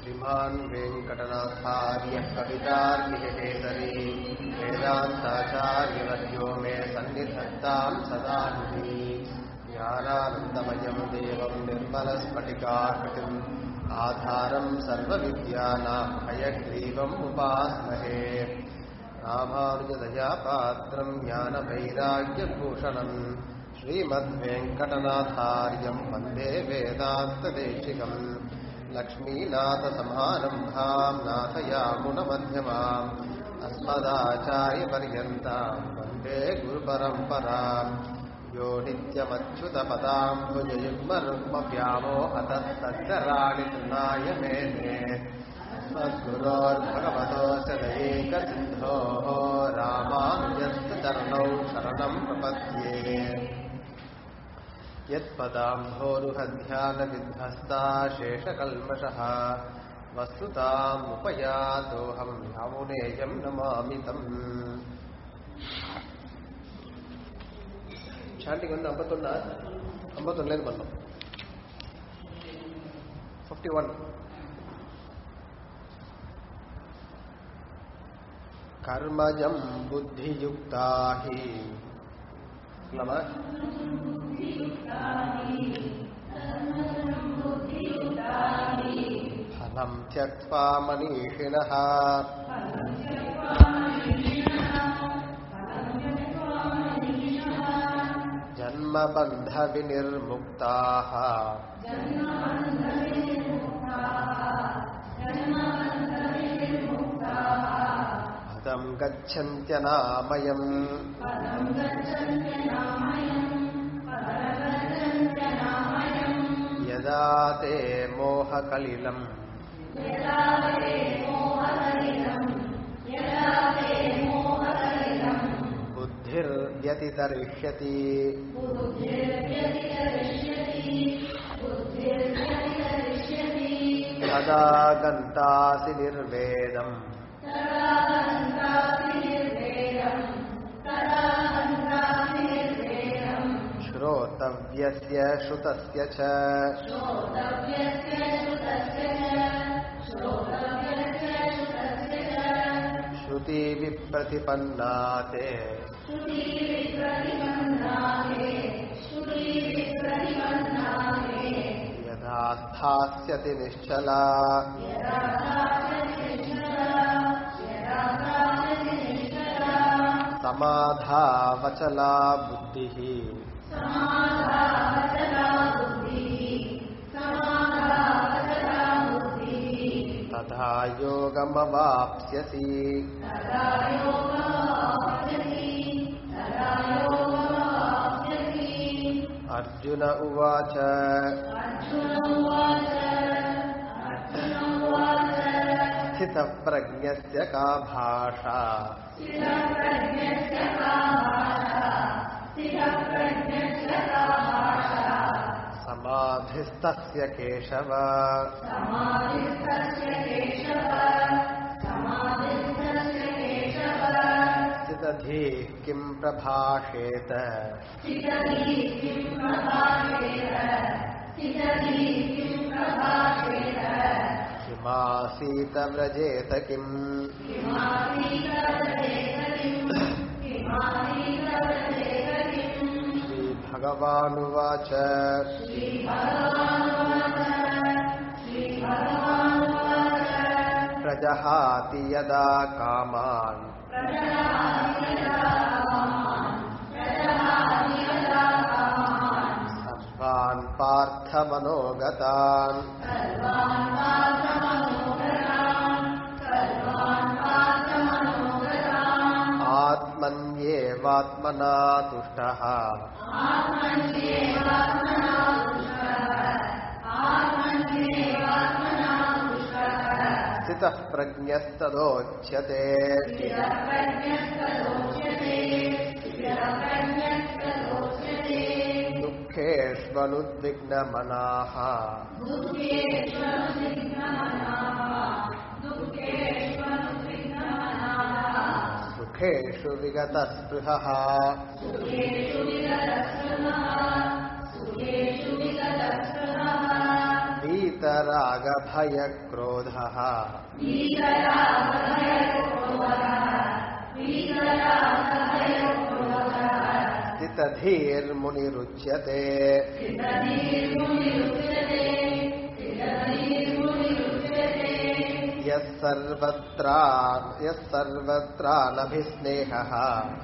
श्रीमान् वेङ्कटनाथार्यः कवितार्किकेसरी वेदान्ताचार्यवर्यो मे सन्निधत्ताम् सदा हृदि ज्ञानानन्दमयम् देवम् निर्मलस्फटिकाकृतिम् आधारम् सर्वविद्यानाम् हयग्रीवम् उपास्महे रामानुजदयापात्रम् ज्ञानवैराग्यभूषणम् श्रीमद्वेङ्कटनाथार्यम् वन्दे वेदान्तदेशिकम् लक्ष्मीनाथसमारम्भाम् नाथयामुनमध्यमाम् अस्मदाचार्यपर्यन्ताम् वन्दे गुरुपरम्पराम् यो नित्यमच्युतपदाम्बुजयुग्मरुग्मव्यामो अतः तच्चराणि तृणाय मेने अस्मद्गुरोर्भगवतोऽस्य दयैकसिन्धोः रामानुजस्य चरणौ शरणम् प्रपद्ये यत्पदाम्भोरुहध्यानविध्वस्ता शेषकल्मषः वस्तुतामुपयातोऽहम् यामुनेयम् नमामि तम् சாண்டிங் வந்து ஐம்பத்தொன்னா ஐம்பத்தொன்னுலேருந்து பண்ணோம் ஃபிஃப்டி ஒன் கர்மஜம் புத்தியுக்தா ஹி இல்லைம்மா फलं त्यक्त्वा मनीषिणः जन्मबन्धविनिर्मुक्ताः पदं गच्छन्त्यनामयम् यदा ते मोहकलिलम् बुद्धिर्व्यतितरिष्यति तदा गन्तासि निर्वेदम् श्रोतव्यस्य श्रुतस्य च श्रुतिविप्रतिपन्ना ते यथा स्थास्यति निश्चला समाधावचला बुद्धिः तथा योगमवाप्स्यसि अर्जुन उवाच स्थितप्रज्ञस्य का भाषा समाधिस्तस्य केशव स्थितधीः किं प्रभाषेत किमासीत व्रजेत किम् श्रीभगवानुवाच प्रजहाति यदा कामान् सर्वान् पार्थमनोगतान् आत्मन्येवात्मना तुष्टः स्थितः प्रज्ञस्तदोच्यते दुःखेष्वनुद्विग्नमनाः सुखेषु विगतस्पृहः वीतरागभयक्रोधः स्थितधीर्मुनिरुच्यते यः सर्वत्रा यः सर्वत्रानभिस्नेहः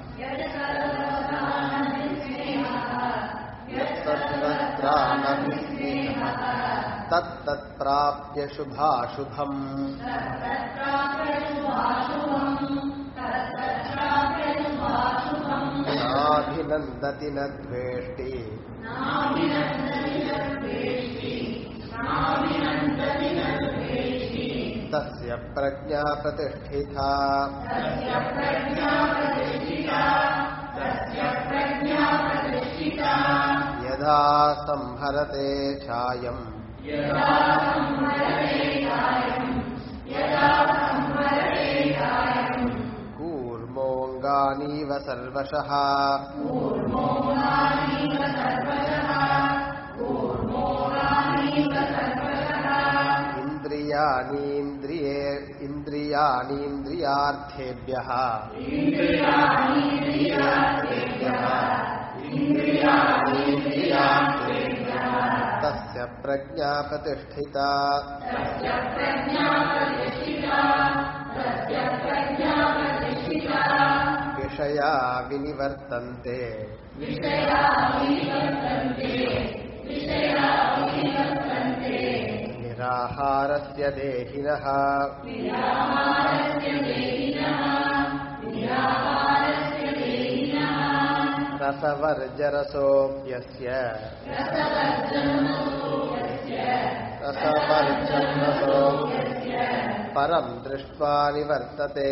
यः सर्वत्रानभिस्नेहः तत्तत्प्राप्य शुभाशुभम् नाभिनन्दति न द्वेष्टि तस्य प्रज्ञा प्रतिष्ठिता यदा संहरते छायम् कूर्मोऽङ्गानीव सर्वशः इन्द्रियाणीन्द्रिये इन्द्रियाणीन्द्रियार्थेभ्यः तस्य प्रज्ञा प्रतिष्ठिता विषया विनिवर्तन्ते निराहारस्य देहिनः रसवर्जरसोऽप्यस्य रसवर्जरसो परं दृष्ट्वा निवर्तते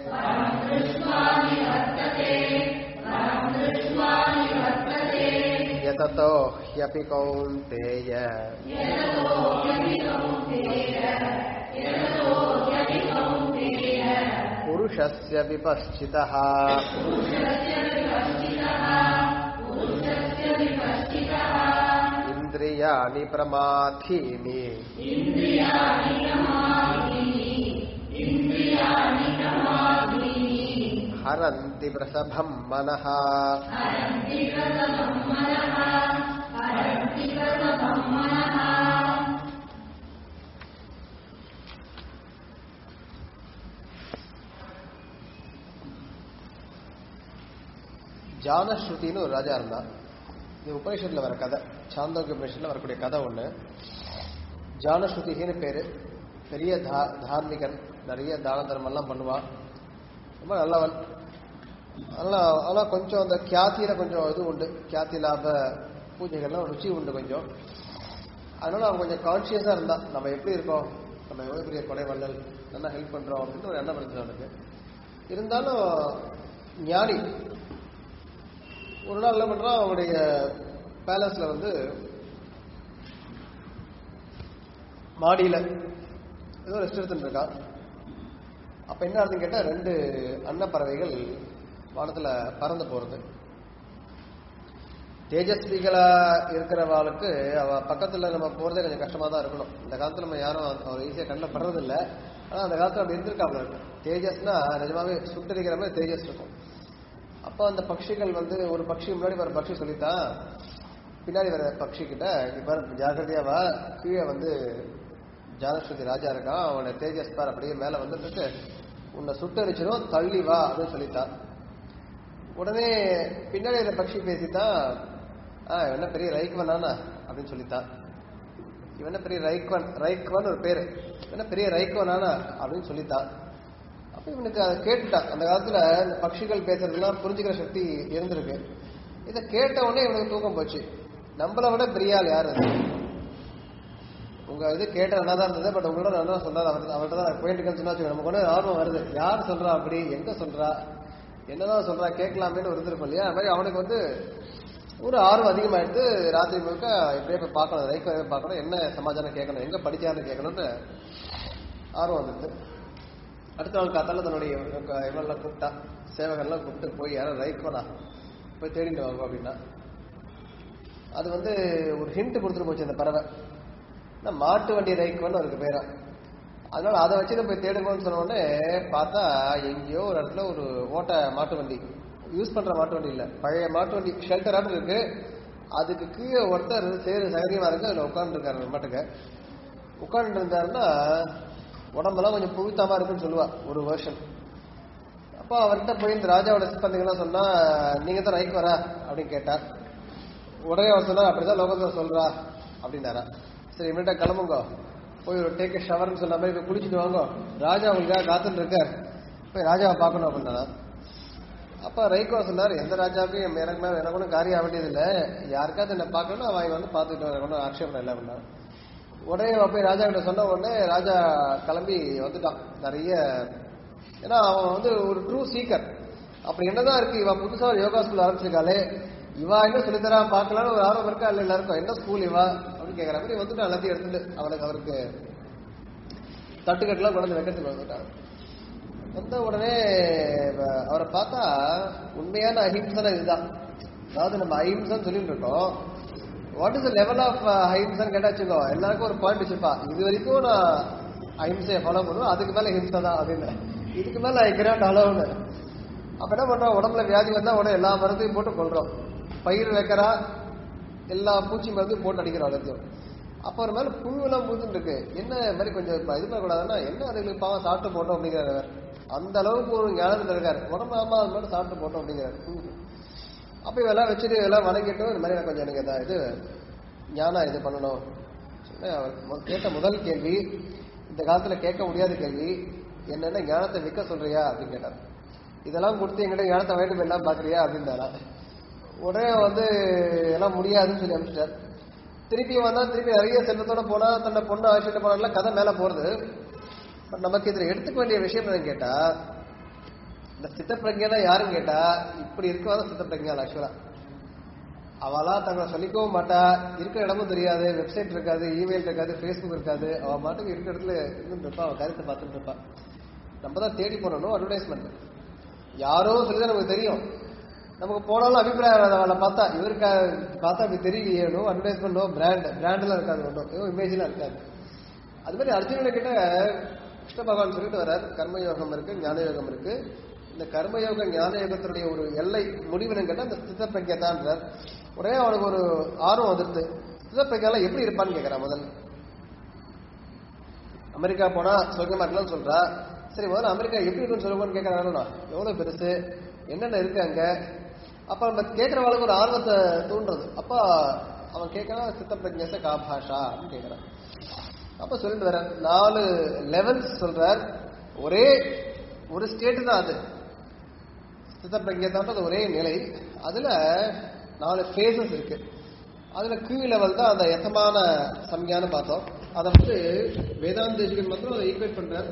यततो ह्यपि कौन्तेय पुरुषस्य विपश्चितः इन्द्रियाणि प्रमाथीनि हरन्ति प्रसभं मनः ஜானஸ்ருதின்னு ஒரு ராஜா இருந்தான் இது உபனிஷத்துல வர கதை சாந்தோக்கிய உபனிஷத்துல வரக்கூடிய கதை ஒண்ணு ஜானஸ்ருதின்னு பேரு பெரிய தா தார்மிகன் நிறைய தான தர்மம்லாம் பண்ணுவான் ரொம்ப நல்லவன் நல்லா ஆனால் கொஞ்சம் அந்த கியாத்தியில கொஞ்சம் இது உண்டு கியாத்தி லாப பூஜைகள்லாம் ருச்சி உண்டு கொஞ்சம் அதனால அவன் கொஞ்சம் கான்சியஸா இருந்தான் நம்ம எப்படி இருக்கோம் நம்ம எவ்வளவு பெரிய கொடை வள்ளல் நல்லா ஹெல்ப் பண்றோம் அப்படின்னு ஒரு எண்ணம் இருந்தது அவனுக்கு இருந்தாலும் ஞானி ஒரு நாள் என்ன பண்றான் அவனுடைய பேலஸ்ல வந்து மாடியில ஏதோ ரெஸ்ட் எடுத்துட்டு இருக்கான் அப்ப என்ன ஆகுதுன்னு கேட்டா ரெண்டு அன்னப்பறவைகள் வானத்துல பறந்து போறது தேஜஸ்விகளா இருக்கிறவாளுக்கு அவ பக்கத்துல நம்ம போறதே கொஞ்சம் கஷ்டமா தான் இருக்கணும் இந்த காலத்துல நம்ம யாரும் அவர் ஈஸியா கண்ணில் படுறது இல்ல ஆனா அந்த காலத்துல அப்படி இருந்திருக்காப்ல இருக்கு தேஜஸ்னா நிஜமாவே சுட்டரிக்கிற மாதிரி தேஜஸ் இருக்கும் அப்போ அந்த பட்சிகள் வந்து ஒரு பட்சி முன்னாடி வர பட்சி சொல்லித்தான் பின்னாடி வர பட்சி கிட்ட இங்க பாரு ஜாகிரதையாவா கீழே வந்து ஜானஸ்வதி ராஜா இருக்கான் அவனோட தேஜஸ் பார் அப்படியே மேல வந்துட்டு உன்னை சுட்டரிச்சிடும் தள்ளி வா அப்படின்னு சொல்லித்தான் உடனே பின்னாடி இருந்த பட்சி பேசித்தான் ஆ இவன் என்ன பெரிய ரைக்வன் ஆனா அப்படின்னு சொல்லித்தான் இவன் என்ன பெரிய ரைக்வன் ரைக்வன் ஒரு பேரு இவன் என்ன பெரிய ரைக்வன் ஆனா அப்படின்னு சொல்லித்தான் அப்ப இவனுக்கு அதை கேட்டுட்டான் அந்த காலத்துல இந்த பட்சிகள் பேசுறதுலாம் புரிஞ்சுக்கிற சக்தி இருந்திருக்கு இதை கேட்ட உடனே இவனுக்கு தூக்கம் போச்சு நம்மளை விட பெரிய ஆள் யாரு அது உங்க இது கேட்ட நல்லா தான் இருந்தது பட் உங்களோட நல்லா சொல்றாரு அவர் அவர்கிட்ட தான் போயிட்டு சொன்னா வச்சுக்கோங்க, நமக்கு ஒன்று ஆர்வம் வருது யார் சொல்றா அப்படி எங்க சொல்றா என்னதான் சொல்றா கேட்கலாமேன்னு ஒரு இது இருக்கும் இல்லையா அது மாதிரி அவனுக்கு வந்து ஒரு ஆர்வம் அதிகமாயிடுத்து ராத்திரி முழுக்க இப்படியே போய் பார்க்கணும் ரைக்க பார்க்கணும் என்ன சமாச்சாரம் கேட்கணும் எங்க படிச்சாருன்னு கேட்கணும்னு ஆர்வம் வந்துட்டு அடுத்த நாள் காத்தால தன்னுடைய இவெல்லாம் கூப்பிட்டா சேவகர்லாம் கூப்பிட்டு போய் யாரும் ரைக்கோடா போய் தேடிட்டு வாங்க அப்படின்னா அது வந்து ஒரு ஹிண்ட் கொடுத்துட்டு போச்சு அந்த பறவை ஆனா மாட்டு வண்டி ரைக்குன்னு அவருக்கு பேரா அதனால அதை வச்சுட்டு போய் தேடுங்கன்னு சொன்ன உடனே பார்த்தா எங்கேயோ ஒரு இடத்துல ஒரு ஓட்ட மாட்டு வண்டி யூஸ் பண்ற மாட்டு வண்டி இல்ல பழைய மாட்டு வண்டி ஷெல்டராட்டு இருக்கு அதுக்கு கீழே ஒருத்தர் சேரு சகரியமா இருக்கு அதுல உட்காந்துருக்காரு மாட்டுக்கு உட்கார்ந்து இருந்தாருன்னா உடம்பெல்லாம் கொஞ்சம் புழுத்தாம இருக்குன்னு சொல்லுவா ஒரு வருஷன் அப்போ அவர்கிட்ட போய் இந்த ராஜாவோட சிப்பந்திகள்லாம் சொன்னா நீங்க தான் ரைக்கு வரா அப்படின்னு கேட்டார் உடனே அவர் சொன்னார் அப்படிதான் லோகத்துல சொல்றா அப்படின்னாரா சரி இவன்கிட்ட கிளம்புங்க போய் ஒரு டேக் ஷவர்னு சொன்ன மாதிரி போய் குளிச்சுட்டு வாங்க ராஜா உங்களுக்காக காத்துட்டு இருக்கார் போய் ராஜாவை பார்க்கணும் அப்படின்னாரா அப்ப ரைகோ சொன்னார் எந்த ராஜாவுக்கும் எனக்கு மேல எனக்கு ஒன்றும் காரியம் ஆக வேண்டியது இல்லை யாருக்காவது என்ன பார்க்கணும் அவன் வந்து பார்த்துக்கிட்டு எனக்கு ஒன்றும் ஆட்சேபம் இல்லை அப்படின்னா உடனே அவன் போய் ராஜா கிட்ட சொன்ன உடனே ராஜா கிளம்பி வந்துட்டான் நிறைய ஏன்னா அவன் வந்து ஒரு ட்ரூ சீக்கர் அப்படி என்னதான் இருக்கு இவன் புதுசா ஒரு யோகா ஸ்கூல் ஆரம்பிச்சிருக்காளே இவா என்ன சொல்லித்தரா பார்க்கலாம்னு ஒரு ஆர்வம் இருக்கா இல்ல எல்லாருக்கும் என்ன ஸ்கூல் இவா அப்படின்னு கேட்கற மாதிரி வந்துட்டு எல்லாத்தையும் எடுத்துட்டு அவனுக்கு அவருக்கு தட்டுக்கட்டுலாம் கொண்டு வந்து வைக்கிறதுக்கு வந்துட்டான் வந்த உடனே வ- அவரை பார்த்தா உண்மையான அஹிம்சனை இதுதான் அதாவது நம்ம அஹிம்சன்னு சொல்லிட்டு இருக்கோம் வாட் இஸ் லெவல் ஆஃப் அஹிம்சன் கேட்டா வச்சுக்கோ எல்லாருக்கும் ஒரு பாயிண்ட் வச்சிருப்பா இது வரைக்கும் நான் அஹிம்சையை ஃபாலோ பண்ணுவேன் அதுக்கு மேல ஹிம்சை தான் அப்படின்னு இதுக்கு மேல ஐ கிராண்ட் அளவுன்னு அப்ப என்ன பண்றோம் உடம்புல வியாதி வந்தா உடனே எல்லா மருந்தையும் போட்டு கொள்றோம் பயிர் வைக்கிறா எல்லா பூச்சி மருந்தையும் போட்டு அடிக்கிறோம் எல்லாத்தையும் அப்ப ஒரு மேல புழுவெல்லாம் பூத்துட்டு இருக்கு என்ன இது மாதிரி கொஞ்சம் இப்ப இது பண்ணக்கூடாதுன்னா என்ன அதுங்களுக்கு பாவம் சாப்பிட்டு போட்டோம் அப்படிங்கிறாரு அந்த அளவுக்கு ஒரு ஞானத்துல இருக்காரு உடம்பு ஆமா அது மட்டும் சாப்பிட்டு போட்டோம் அப்படிங்கிறாரு புழு. அப்ப இவெல்லாம் வச்சுட்டு இதெல்லாம் வணங்கிட்டு இந்த மாதிரி எனக்கு கொஞ்சம் எனக்கு இதா- இது ஞானம் இது பண்ணணும் சொன்னேன் அவர் மு- கேட்ட முதல் கேள்வி இந்த காலத்துல கேட்க முடியாத கேள்வி என்னென்ன ஞானத்தை விற்க சொல்றியா அப்படின்னு கேட்டார் இதெல்லாம் கொடுத்து எங்கிட்ட ஞானத்தை வாங்கிட்டு போய் எல்லாம் பாக்குறியா அப்படின்னாரா உடனே வந்து எல்லாம் முடியாதுன்னு சொல்லி அனுப்பிச்சிட்டார் திருப்பி வந்தா திருப்பி நிறைய செல்வத்தோட போனா தன்னை பொண்ணு அழைச்சிட்டு போனால கதை மேல போறது பட் நமக்கு இதுல எடுத்துக்க வேண்டிய விஷயம் என்னன்னு கேட்டா இந்த சித்த பிரஜா யாருன்னு கேட்டா இப்படி இருக்கவாத சித்த பிரஜா ஆக்சுவலா அவளா தங்களை சொல்லிக்கவும் மாட்டா இருக்கிற இடமும் தெரியாது வெப்சைட் இருக்காது இமெயில் இருக்காது ஃபேஸ்புக் இருக்காது அவ மாட்டுக்கு இருக்கிற இடத்துல இருந்துட்டு இருப்பா அவ கருத்தை பார்த்துட்டு இருப்பா நம்ம தான் தேடி போனணும் அட்வர்டைஸ்மெண்ட் யாரோ சொல்லிதான் நமக்கு தெரியும் நமக்கு போனாலும் அபிப்பிராயம் வராது அவளை பார்த்தா இவருக்கு பார்த்தா அப்படி தெரியலையேனோ அட்வர்டைஸ்மெண்டோ பிராண்ட் பிராண்ட்லாம் இருக்காது ஒன்றும் ஏதோ இமேஜ்லாம் இருக்காது அது மாதிரி அர்ஜுனனை கிட்ட கிருஷ்ண பகவான் சொல்லிட்டு வர்றார் கர்மயோகம் இருக்கு ஞான யோகம் இருக்கு இந்த கர்மயோக ஞான யோகத்தினுடைய ஒரு எல்லை முடிவுன்னு கேட்டா இந்த ஸ்தித பிரஜான்றார் உடனே அவனுக்கு ஒரு ஆர்வம் வந்துருது ஸ்தித பிரஜால எப்படி இருப்பான்னு கேட்கறான் முதல்ல அமெரிக்கா போனா சொர்க்கமா இருக்கலாம்னு சொல்றா சரி முதல்ல அமெரிக்கா எப்படி இருக்குன்னு சொல்லுவோம்னு கேட்கறானா எவ்வளவு பெருசு என்னென்ன இருக்கு அங்க அப்ப நம்ம கேட்கறவளுக்கு ஒரு ஆர்வத்தை தூண்டுறது அப்ப அவன் கேட்கறான் சித்த பிரஜேச கா பாஷா அப்படின்னு கேட்கறான் அப்ப சொல்லிட்டு வர நாலு லெவல்ஸ் சொல்றார் ஒரே ஒரு ஸ்டேட் தான் அது சித்த பிரஜேதான்றது ஒரே நிலை அதுல நாலு ஃபேசஸ் இருக்கு அதுல கீழ் லெவல் தான் அந்த எத்தமான சம்யான்னு பார்த்தோம் அதை வந்து வேதாந்த தேசிகன் மாத்திரம் அதை ஈக்குவேட் பண்றார்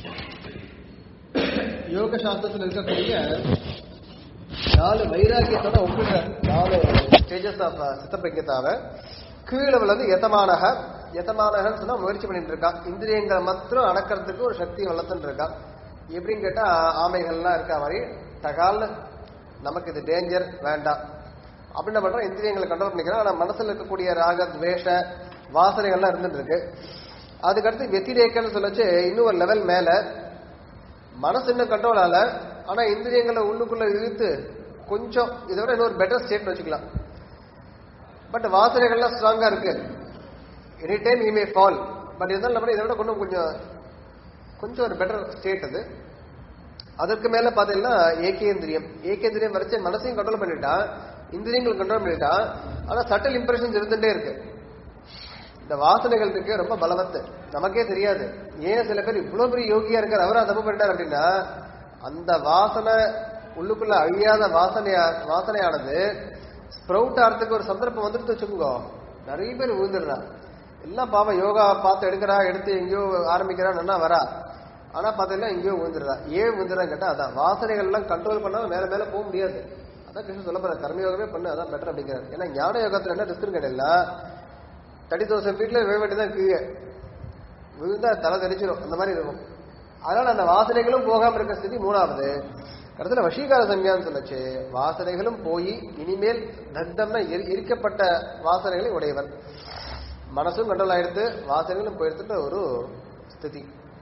யோக சாஸ்திரத்தில் இருக்கக்கூடிய நாலு வைராக்கியத்தோட ஒப்பிடுறார் நாலு ஸ்டேஜஸ் ஆஃப் சித்த பிரஜதாவை கீழ் லெவல் வந்து எத்தமானக எத்தமானகன்னு சொன்னா முயற்சி பண்ணிட்டு இருக்கான் இந்திரியங்களை மாத்திரம் அடக்கிறதுக்கு ஒரு சக்தி வளர்த்துட்டு இருக்கான் எப்படின்னு கேட்டா ஆமைகள்லாம் இருக்க மாதிரி தகால்னு நமக்கு இது டேஞ்சர் வேண்டாம் அப்படின்னு என்ன பண்றோம் இந்திரியங்களை கண்ட்ரோல் பண்ணிக்கிறோம் ஆனா மனசுல இருக்கக்கூடிய ராக துவேஷ வாசனைகள்லாம் இருந்துட்டு இருக்கு அதுக்கடுத்து வெத்திரேக்கன்னு சொல்லச்சு இன்னும் ஒரு லெவல் மேல மனசு இன்னும் கண்ட்ரோல் ஆகல ஆனா இந்திரியங்களை உள்ளுக்குள்ள இழுத்து கொஞ்சம் இதை விட இன்னொரு பெட்டர் ஸ்டேட் வச்சுக்கலாம் பட் வாசனைகள்லாம் ஸ்ட்ராங்கா இருக்கு any time you may fall but இருந்தாலும் நம்ம இதை விட கொஞ்சம் கொஞ்சம் கொஞ்சம் ஒரு பெட்டர் ஸ்டேட் அது அதற்கு மேல பாத்தீங்கன்னா ஏகேந்திரியம் ஏகேந்திரியம் வரைச்சு மனசையும் கண்ட்ரோல் பண்ணிட்டான் இந்திரியங்களும் கண்ட்ரோல் பண்ணிட்டான் ஆனா சட்டல் இம்ப்ரெஷன்ஸ் இருந்துட்டே இருக்கு இந்த வாசனைகள் இருக்கு ரொம்ப பலவத்து நமக்கே தெரியாது ஏன் சில பேர் இவ்வளவு பெரிய யோகியா இருக்கார் அவரா தப்பு பண்ணிட்டார் அப்படின்னா அந்த வாசனை உள்ளுக்குள்ள அழியாத வாசனையா வாசனையானது ஸ்ப்ரவுட் ஆகிறதுக்கு ஒரு சந்தர்ப்பம் வந்துட்டு வச்சுக்கோங்க நிறைய பேர் விழுந்துடுறா எல்லாம் பாவம் யோகா பார்த்து எடுக்கிறா எடுத்து எங்கேயோ ஆரம்பிக்கிறா நல்லா வரா ஆனா பாத்தீங்கன்னா எங்கேயோ விழுந்துடுறா ஏன் விழுந்துறான்னு கேட்டா அதான் வாசனைகள் எல்லாம் கண்ட்ரோல் பண்ணாம மேல மேல போக முடியாது அதான் கிருஷ்ணன் சொல்ல போற கர்மயோகமே பண்ணு அதான் பெட்டர் அப்படிங்கிறார் ஏன்னா ஞான யோகத்துல என்ன ரிஸ்க் கேட்டா தேர்ட்டி தௌசண்ட் ஃபீட்ல விழ வேண்டியதான் கீழே விழுந்தா தலை தெரிச்சிடும் அந்த மாதிரி இருக்கும் அதனால அந்த வாசனைகளும் போகாம இருக்க ஸ்திதி மூணாவது கடைசியில வசீகார சம்யான்னு சொல்லச்சு வாசனைகளும் போய் இனிமேல் தக்தம்னா எரி- எரிக்கப்பட்ட வாசனைகளை உடையவர் மனசும் கண்ட்ரோல் ஆயிடுத்து வாசனைகளும் போயிடுத்துன்ற ஒரு ஸ்திதி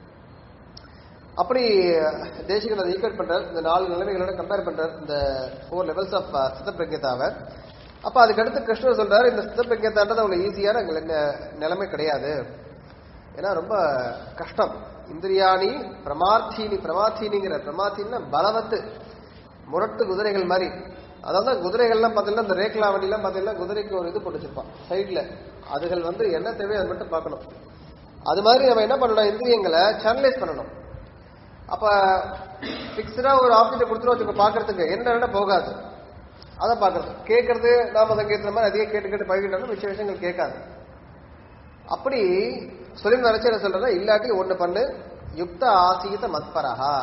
அப்படி தேசிகன் அதை ஈக்குவேட் பண்றார் இந்த நாலு நிலைமைகளோட கம்பேர் பண்றார் இந்த ஃபோர் லெவல்ஸ் ஆஃப் சித்த பிரஜதாவை அப்ப அதுக்கடுத்து கிருஷ்ணர் சொல்றாரு இந்த சித்த பிரஜதான்றது அவ்வளவு ஈஸியான நி- நிலைமை கிடையாது ஏன்னா ரொம்ப கஷ்டம் இந்திரியாணி பிரமார்த்தீனி பிரமார்த்தீனிங்கிற பிரமார்த்தின்னா பலவத்து முரட்டு குதிரைகள் மாதிரி அதாவது குதிரைகள்லாம் பார்த்தீங்கன்னா இந்த ரேக்லா வண்டிலாம் பார்த்தீங்கன்னா குதிரைக்கு ஒரு இது போட்டு வச்சிருப்பான் சைட்ல அதுகள் வந்து என்ன தேவையோ அதை மட்டும் பார்க்கணும் அது மாதிரி நம்ம என்ன பண்ணணும் இந்திரியங்களை சேனலைஸ் பண்ணணும் அப்ப பிக்ஸ்டா ஒரு ஆப்ஜெக்ட் கொடுத்துட்டு வச்சுக்கோ பாக்குறதுக்கு என்ன போகாது அதை பாக்குறது கேட்கறது நாம அதை கேட்கிற மாதிரி அதையே கேட்டு கேட்டு பழகிட்டோம்னா மிச்ச விஷயங்கள் கேட்காது அப்படி சொல்லி நினைச்சு என்ன சொல்றேன்னா இல்லாட்டி ஒண்ணு பண்ணு யுக்த ஆசீத மத்பரஹா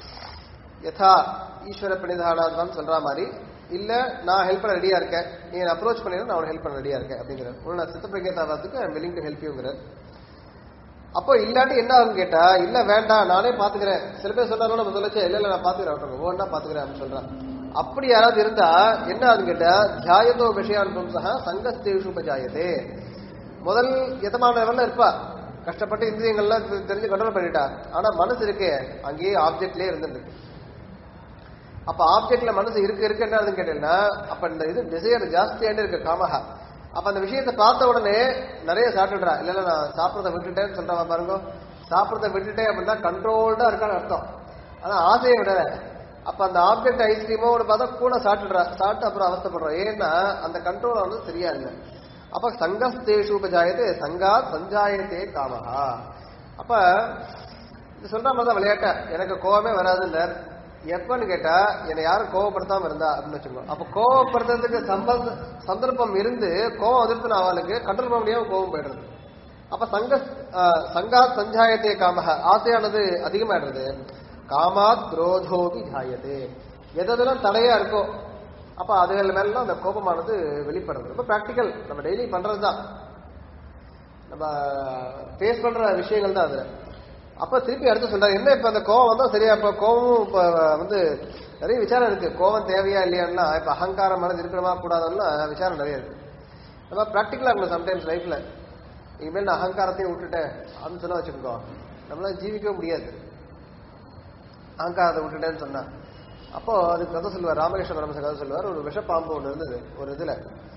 யதா ஈஸ்வர பிரணிதானாத்தான் சொல்ற மாதிரி இல்ல நான் ஹெல்ப் பண்ண ரெடியா இருக்கேன் நீ என்ன அப்ரோச் பண்ணினா நான் உனக்கு ஹெல்ப் பண்ண ரெடியா இருக்கேன் அப்படிங்கிற உன்னை நான் சித்த பிரகேதாவதுக்கு ஐம் willing டு ஹெல்ப் யூங்கிற அப்போ இல்லாட்டி என்ன ஆகும் கேட்டா இல்ல வேண்டாம் நானே பாத்துக்கிறேன் சில பேர் சொன்னாலும் நம்ம சொல்லச்சு இல்ல இல்ல நான் பாத்துக்கிறேன் ஒவ்வொன்றா பாத்துக்கிறேன் அப்படின்னு சொல்றான் அப்படி யாராவது இருந்தா என்ன ஆகுது கேட்டா தியாயத்தோ விஷயானுபவம் சக சங்கஸ்தேஷு உபஜாயதே முதல் எதமான லெவல்ல இருப்பா கஷ்டப்பட்டு இந்திரியங்கள்லாம் தெ- தெரிஞ்சு கண்ட்ரோல் பண்ணிட்டா ஆனா மனசு இருக்கே அங்கேயே ஆப்ஜெக்ட்லயே இருந்துட்டு அப்ப ஆப்ஜெக்ட்ல மனசு இருக்கு இருக்கு என்ன ஆகுதுன்னு கேட்டீங்கன்னா அப்ப இந்த இது டிசையர் ஜாஸ்தியாண்டு இருக்கு காமஹா அப்ப அந்த விஷயத்தை பார்த்த உடனே நிறைய சாப்பிட்டுடுறா இல்ல இல்ல நான் சாப்பிடறத விட்டுட்டேன்னு சொல்றவா பாருங்க சாப்பிடறத விட்டுட்டேன் அப்படின்னா கண்ட்ரோல்டா இருக்கான்னு அர்த்தம் ஆனா ஆசையை விட அப்ப அந்த ஆப்ஜெக்ட் ஐஸ்கிரீமோ ஒன்று பார்த்தா கூட சாப்பிட்டுடுறா சாப்பிட்டு அப்புறம் அவஸ்தைப்படுறோம் ஏன்னா அந்த கண்ட்ரோல் வந்து சரியா இல்லை அப்ப சங்கஸ்தேஷு உபஜாயத்தே சங்கா சஞ்சாயத்தே காமஹா அப்ப இது சொல்ற மாதிரி தான் விளையாட்ட எனக்கு கோவமே வராதுன்னார் எப்பன்னு கேட்டா என்னை யாரும் கோவப்படுத்தாம இருந்தா அப்படின்னு வச்சுக்கோ அப்ப கோவப்படுத்துறதுக்கு சம்பந்த சந்தர்ப்பம் இருந்து கோவம் வந்துருத்துன அவளுக்கு கண்ட்ரோல் பண்ண முடியாம கோவம் போயிடுறது அப்ப சங்க ஆஹ், சங்காத் சஞ்சாயத்தே காமஹ ஆசையானது அதிகமாயிடுறது காமாத் குரோதோபி ஜாயதே எதெல்லாம் தடையா இருக்கோ அப்ப அதுகள் மேலாம் அந்த கோபமானது வெளிப்படுறது ரொம்ப பிராக்டிக்கல் நம்ம டெய்லி பண்றதுதான் நம்ம ஃபேஸ் பண்ற விஷயங்கள் தான் அது அப்ப திருப்பி அடுத்து சொல்றாரு என்ன இப்ப அந்த கோவம் வந்தா சரியா இப்ப கோவமும் இப்ப வந்து நிறைய விசாரம் இருக்கு கோவம் தேவையா இல்லையான்னா இப்ப அகங்காரம் மனது இருக்கணுமா கூடாதுன்னா விசாரம் நிறைய இருக்கு நம்ம ப்ராக்டிக்கலா இருக்கணும் சம்டைம்ஸ் லைஃப்ல இனிமேல் நான் அகங்காரத்தையும் விட்டுட்டேன் அப்படின்னு சொன்னா வச்சுக்கோ நம்மளால ஜீவிக்கவே முடியாது அகங்காரத்தை விட்டுட்டேன்னு சொன்னா அப்போ அதுக்கு கதை சொல்லுவார் ராமகிருஷ்ண பரமச கதை சொல்லுவார் ஒரு விஷப்பாம்பு ஒன்று இருந்தது ஒரு இதுல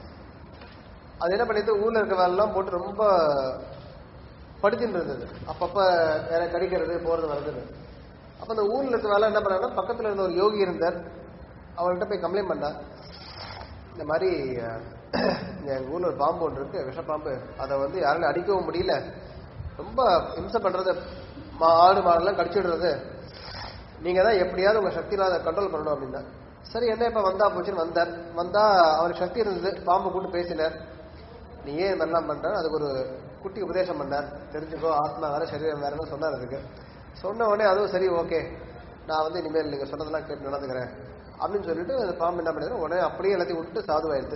அது என்ன பண்ணிட்டு ஊர்ல இருக்கவெல்லாம் போட்டு ரொம்ப படுத்தின்னு இருந்தது அப்பப்ப வேற கடிக்கிறது போறது வருது அப்ப அந்த ஊர்ல இருக்க வேலை என்ன பண்ணாங்கன்னா பக்கத்துல இருந்த ஒரு யோகி இருந்தார் அவர்கிட்ட போய் கம்ப்ளைண்ட் பண்ணா இந்த மாதிரி அஹ், இங்க எங்க ஊர்ல ஒரு பாம்பு ஒன்று இருக்கு விஷப்பாம்பு அதை வந்து யாராலும் அடிக்கவும் முடியல ரொம்ப இம்சை பண்றது மா- ஆடு மாடெல்லாம் கடிச்சிடுறது நீங்க தான் எப்படியாவது உங்க சக்தியில அதை கண்ட்ரோல் பண்ணணும் அப்படின்னா சரி என்ன இப்ப வந்தா போச்சுன்னு வந்தார் வந்தா அவருக்கு சக்தி இருந்தது பாம்பு கூட்டு பேசினார் நீ ஏன் இதெல்லாம் பண்ற அதுக்கு ஒரு குட்டி உபதேசம் பண்ணார் தெரிஞ்சுக்கோ ஆத்மா வேற சரீரம் வேறன்னு சொன்னார் அதுக்கு சொன்ன உடனே அதுவும் சரி ஓகே நான் வந்து இனிமேல் நீங்க சொன்னதெல்லாம் கேட்டு நடந்துக்கிறேன் அப்படின்னு சொல்லிட்டு அந்த பாம்பு என்ன பண்ணிடுது உடனே அப்படியே எல்லாத்தையும் விட்டுட்டு சாதுவாயிருது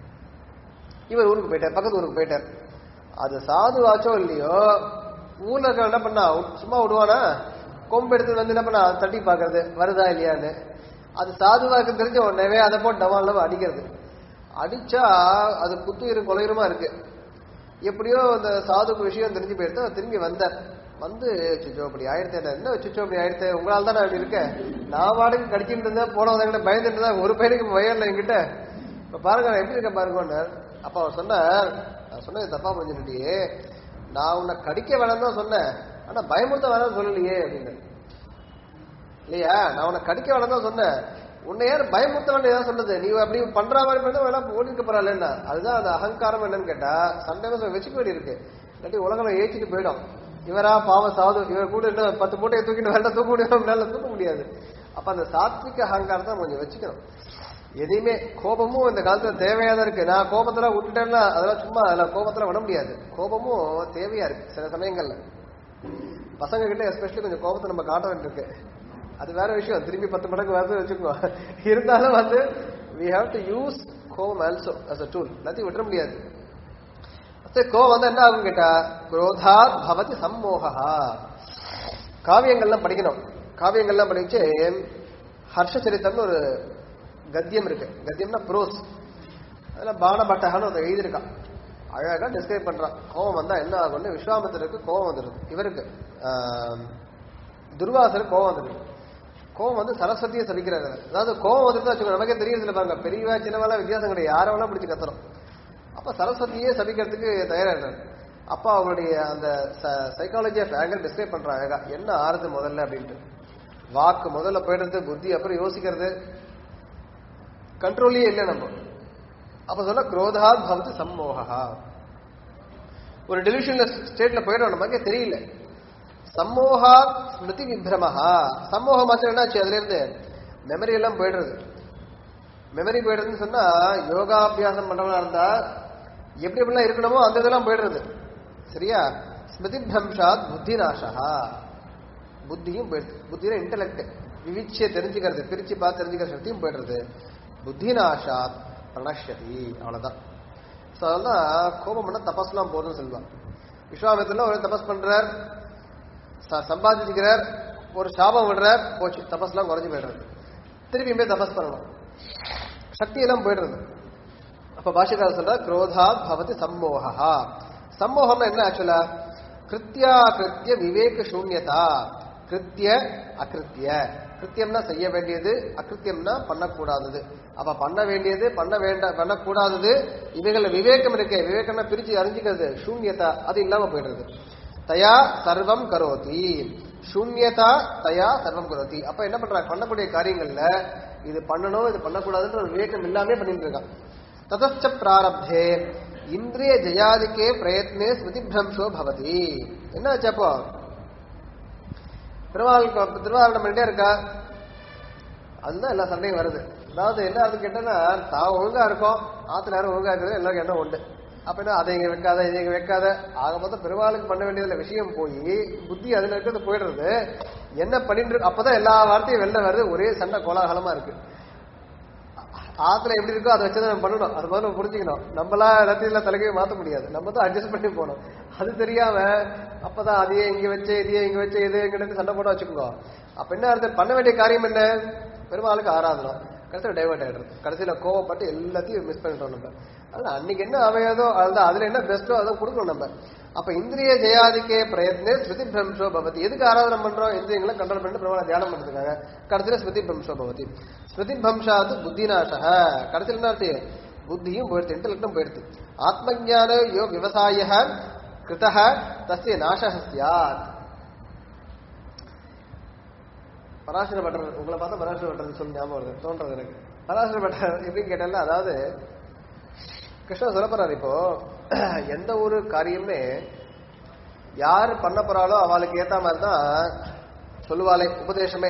இவர் ஊருக்கு போயிட்டார் பக்கத்து ஊருக்கு போயிட்டார் அது சாதுவாச்சோ இல்லையோ ஊர்ல இருக்க என்ன பண்ணா சும்மா விடுவானா கொம்பு எடுத்து வந்து என்ன பண்ணா தட்டி பாக்குறது வருதா இல்லையான்னு அது சாதுவா இருக்கு தெரிஞ்ச உடனே அதை போட்டு டவால் அடிக்கிறது அடிச்சா அது புத்துயிரும் கொலையுமா இருக்கு எப்படியோ அந்த சாதுக்கு விஷயம் தெரிஞ்சு போயிடுத்து அவர் திரும்பி வந்தார் வந்து சுச்சோ அப்படி ஆயிடுத்தே என்ன சுச்சோ அப்படி ஆயிடுத்தே உங்களால தான் நான் இப்படி இருக்கேன் நான் வாடகை கடிச்சிட்டு இருந்தேன் போனவங்க பயந்துட்டு இருந்தேன் ஒரு பையனுக்கு பயம் இல்லை என்கிட்ட இப்ப பாருங்க நான் எப்படி இருக்கேன் பாருங்கன்னார் அப்ப அவர் சொன்னார் நான் சொன்னது தப்பா புரிஞ்சுட்டியே நான் உன்னை கடிக்க வேணாம் தான் சொன்னேன் ஆனா பயமுறுத்த வேணாம்னு சொல்லலையே அப்படின்னு இல்லையா நான் உன்னை கடிக்க வேணாம் தான் சொன்னேன் உன்னை யார் பயமுறுத்த வேண்டிய ஏதாவது சொன்னது நீ அப்படி பண்ற மாதிரி பண்ணா வேணா ஓடிக்க போறாள் அதுதான் அந்த அகங்காரம் என்னன்னு கேட்டா சண்டை வச்சுக்க வேண்டி இருக்கு இல்லாட்டி உலகம் ஏற்றிட்டு போயிடும் இவரா பாவ சாது இவர் கூட இன்னும் பத்து மூட்டையை தூக்கிட்டு வேண்டாம் தூக்க முடியாது தூக்க முடியாது அப்ப அந்த சாத்விக அகங்காரத்தை கொஞ்சம் வச்சுக்கணும் எதையுமே கோபமும் இந்த காலத்துல தேவையா தான் இருக்கு நான் கோபத்துல விட்டுட்டேன்னா அதெல்லாம் சும்மா அதெல்லாம் கோபத்துல விட முடியாது கோபமும் தேவையா இருக்கு சில சமயங்கள்ல பசங்க கிட்ட எஸ்பெஷலி கொஞ்சம் கோபத்தை நம்ம காட்ட வேண்டியிருக்கு அது வேற விஷயம் திரும்பி பத்து மடங்கு வந்து வச்சுக்கோ இருந்தாலும் வந்து we have to யூஸ் கோபம் ஆல்சோ as a tool எல்லாத்தையும் விட்டுற முடியாது சரி, கோபம் வந்து என்ன ஆகும் கேட்டா குரோதாத் பவதி சம்மோகா காவியங்கள்லாம் படிக்கணும் காவியங்கள்லாம் படிச்சு ஹர்ஷச்சரித்தம்னு ஒரு கத்தியம் இருக்கு கத்தியம்னா ப்ரோஸ் அதில் பானபட்டகன்னு ஒரு எழுதியிருக்கான் அழகா டிஸ்கிரைப் பண்றான் கோவம் வந்தா என்ன ஆகும்னு விஸ்வாமித்திரருக்கு கோவம் வந்துருது இவருக்கு ஆஹ், துர்வாசருக்கு கோவம் வந்துருது கோவம் வந்து சரஸ்வதியை சபிக்கிறாரு அதாவது கோவம் வந்துட்டு வச்சுக்கோங்க நமக்கே தெரியுது இல்லை பாருங்க பெரியவா சின்னவெல்லாம் வித்தியாசம் கிடையாது யாரை வேணா பிடிச்சி கத்துறோம் அப்ப சரஸ்வதியே சபிக்கிறதுக்கு தயாராகிறார் அப்ப அவங்களுடைய அந்த சைக்காலஜி ஆஃப் ஆங்கர் டிஸ்கிரைப் பண்றாங்க அழகா என்ன ஆறுது முதல்ல அப்படின்ட்டு வாக்கு முதல்ல போயிடுறது புத்தி அப்புறம் யோசிக்கிறது கண்ட்ரோலே இல்லை நம்ம அப்ப சொன்னா குரோதாத் பவத்து சம்மோகா ஒரு டெலிஷன்ல ஸ்டேட்ல போயிடும் நமக்கே தெரியல சம்மோகா ஸ்மிருதி விப்ரமஹா சம்மோகம் மாத்திரம் என்னாச்சு அதுல இருந்து மெமரி எல்லாம் போயிடுறது மெமரி போயிடுறதுன்னு சொன்னா யோகாபியாசம் பண்றவனா இருந்தா எப்படி எப்படிலாம் இருக்கணுமோ அந்த இதெல்லாம் போயிடுறது சரியா ஸ்மிருதி பிரம்ஷாத் புத்தி நாசா புத்தியும் போயிடுது புத்தியில இன்டலெக்ட் விவிச்சிய தெரிஞ்சுக்கிறது பிரிச்சு பார்த்து தெரிஞ்சுக்கிற சக்தியும் போயிடுறது புத்தி நாஷாத் பிரணஷதி அவ்வளவுதான் ஸோ அதெல்லாம் கோபம் பண்ண தபஸ்லாம் போதும்னு சொல்லுவான் விஸ்வாமித்திரில ஒரு தபஸ் பண்றார் ச- சம்பாதிச்சுக்கிறார் ஒரு சாபம் விடுறார் போச்சு தபஸ்லாம் குறைஞ்சு போயிடுறது திருப்பி போய் தபஸ் பண்ணணும் சக்தி எல்லாம் போயிடுறது அப்ப பாஷிகார சொல்ற குரோதா பவதி சம்மோகா சம்மோகம்னா என்ன ஆக்சுவலா கிருத்தியா கிருத்திய விவேக சூன்யதா கிருத்திய அகிருத்திய கிருத்தியம்னா செய்ய வேண்டியது அகிருத்தியம்னா பண்ணக்கூடாதது அப்ப பண்ண வேண்டியது பண்ண வேண்ட பண்ணக்கூடாதது இவைகள விவேகம் இருக்கே விவேகம்னா பிரிச்சு அறிஞ்சுக்கிறது சூன்யதா அது இல்லாம போயிடுறது தயா சர்வம் கரோதி சூன்யதா தயா சர்வம் கரோதி அப்ப என்ன பண்றாங்க பண்ணக்கூடிய காரியங்கள்ல இது பண்ணணும் இது பண்ணக்கூடாதுன்ற ஒரு விவேகம் இல்லாமே பண்ணிட்டு இருக்கான் ததச்ச பிராரப்தே இந்திரிய ஜெயாதிக்கே பிரயத்னே ஸ்மிருதி பிரம்சோ பவதி என்ன ஆச்சு அப்போ திருவாரூர் திருவாரூரம் பண்ணிட்டே இருக்கா அதுதான் எல்லா சண்டையும் வருது அதாவது என்ன அது கேட்டோன்னா தான் ஒழுங்கா இருக்கும் ஆத்துல யாரும் ஒழுங்கா இருக்கிறது எல்லாருக்கும் என்ன உண்டு அப்ப என்ன அதை இங்க வைக்காத இதை இங்க வைக்காத ஆக மொத்தம் பெருமாளுக்கு பண்ண வேண்டியதுல விஷயம் போய் புத்தி அதுல இருக்கிறது போயிடுறது என்ன பண்ணிட்டு இருக்கு அப்பதான் எல்லா வார்த்தையும் வெளில வருது ஒரே சண்டை கோலாகலமா இருக்கு ஆத்துல எப்படி இருக்கோ அதை வச்சுதான் நம்ம பண்ணணும் அது முதல்ல புரிஞ்சுக்கணும் நம்மளா எல்லாத்தையும் தலைக்கவே மாத்த முடியாது நம்ம தான் அட்ஜஸ்ட் பண்ணி போகணும் அது தெரியாம அப்பதான் அதையே இங்க வச்சு இதையே இங்க வச்சு இது எங்கிட்ட சண்டை போட வச்சுக்கோங்க அப்ப என்ன அர்த்தம் பண்ண வேண்டிய காரியம் என்ன பெருமாளுக்கு ஆராதனம் கடைசியில் டைவர்ட் ஆயிடுறது கடைசியில கோவப்பட்டு எல்லாத்தையும் மிஸ் பண்ணிட்டோம் நம்ம அதனால அன்னைக்கு என்ன அமையாதோ அதுதான் அதுல என்ன பெஸ்ட்டோ அதை கொடுக்கணும் நம்ம அப்ப இந்திரிய ஜெயாதிக்கே பிரயத்னே ஸ்மிருதி பிரம்சோ பவதி எதுக்கு ஆராதனை பண்றோம் இந்திரியங்களை கண்ட்ரோல் பண்ணிட்டு பெருமாளை தியானம் பண்றதுக்காக கடைசியில ஸ்மிருதி பிரம்சோ பவதி ஸ்மிருதி பிரம்சாது புத்தி நாசக கடைசியில் என்ன ஆச்சு புத்தியும் போயிடுது இன்டெலெக்டும் போயிடுது ஆத்மஜான யோ விவசாய கிருதः தஸ்ய நாசः ஸ்யாத் பராசர பட்டர் உங்களை பார்த்தா பராசர பட்டர் சொல்லி ஞாபகம் வருது தோன்றது எனக்கு பராசர பட்டர் எப்படின்னு கேட்டல அதாவது கிருஷ்ணன் சொல்ல போறாரு இப்போ எந்த ஒரு காரியமே யார் பண்ண போறாளோ அவளுக்கு ஏத்த மாதிரி தான் சொல்லுவாளே உபதேசமே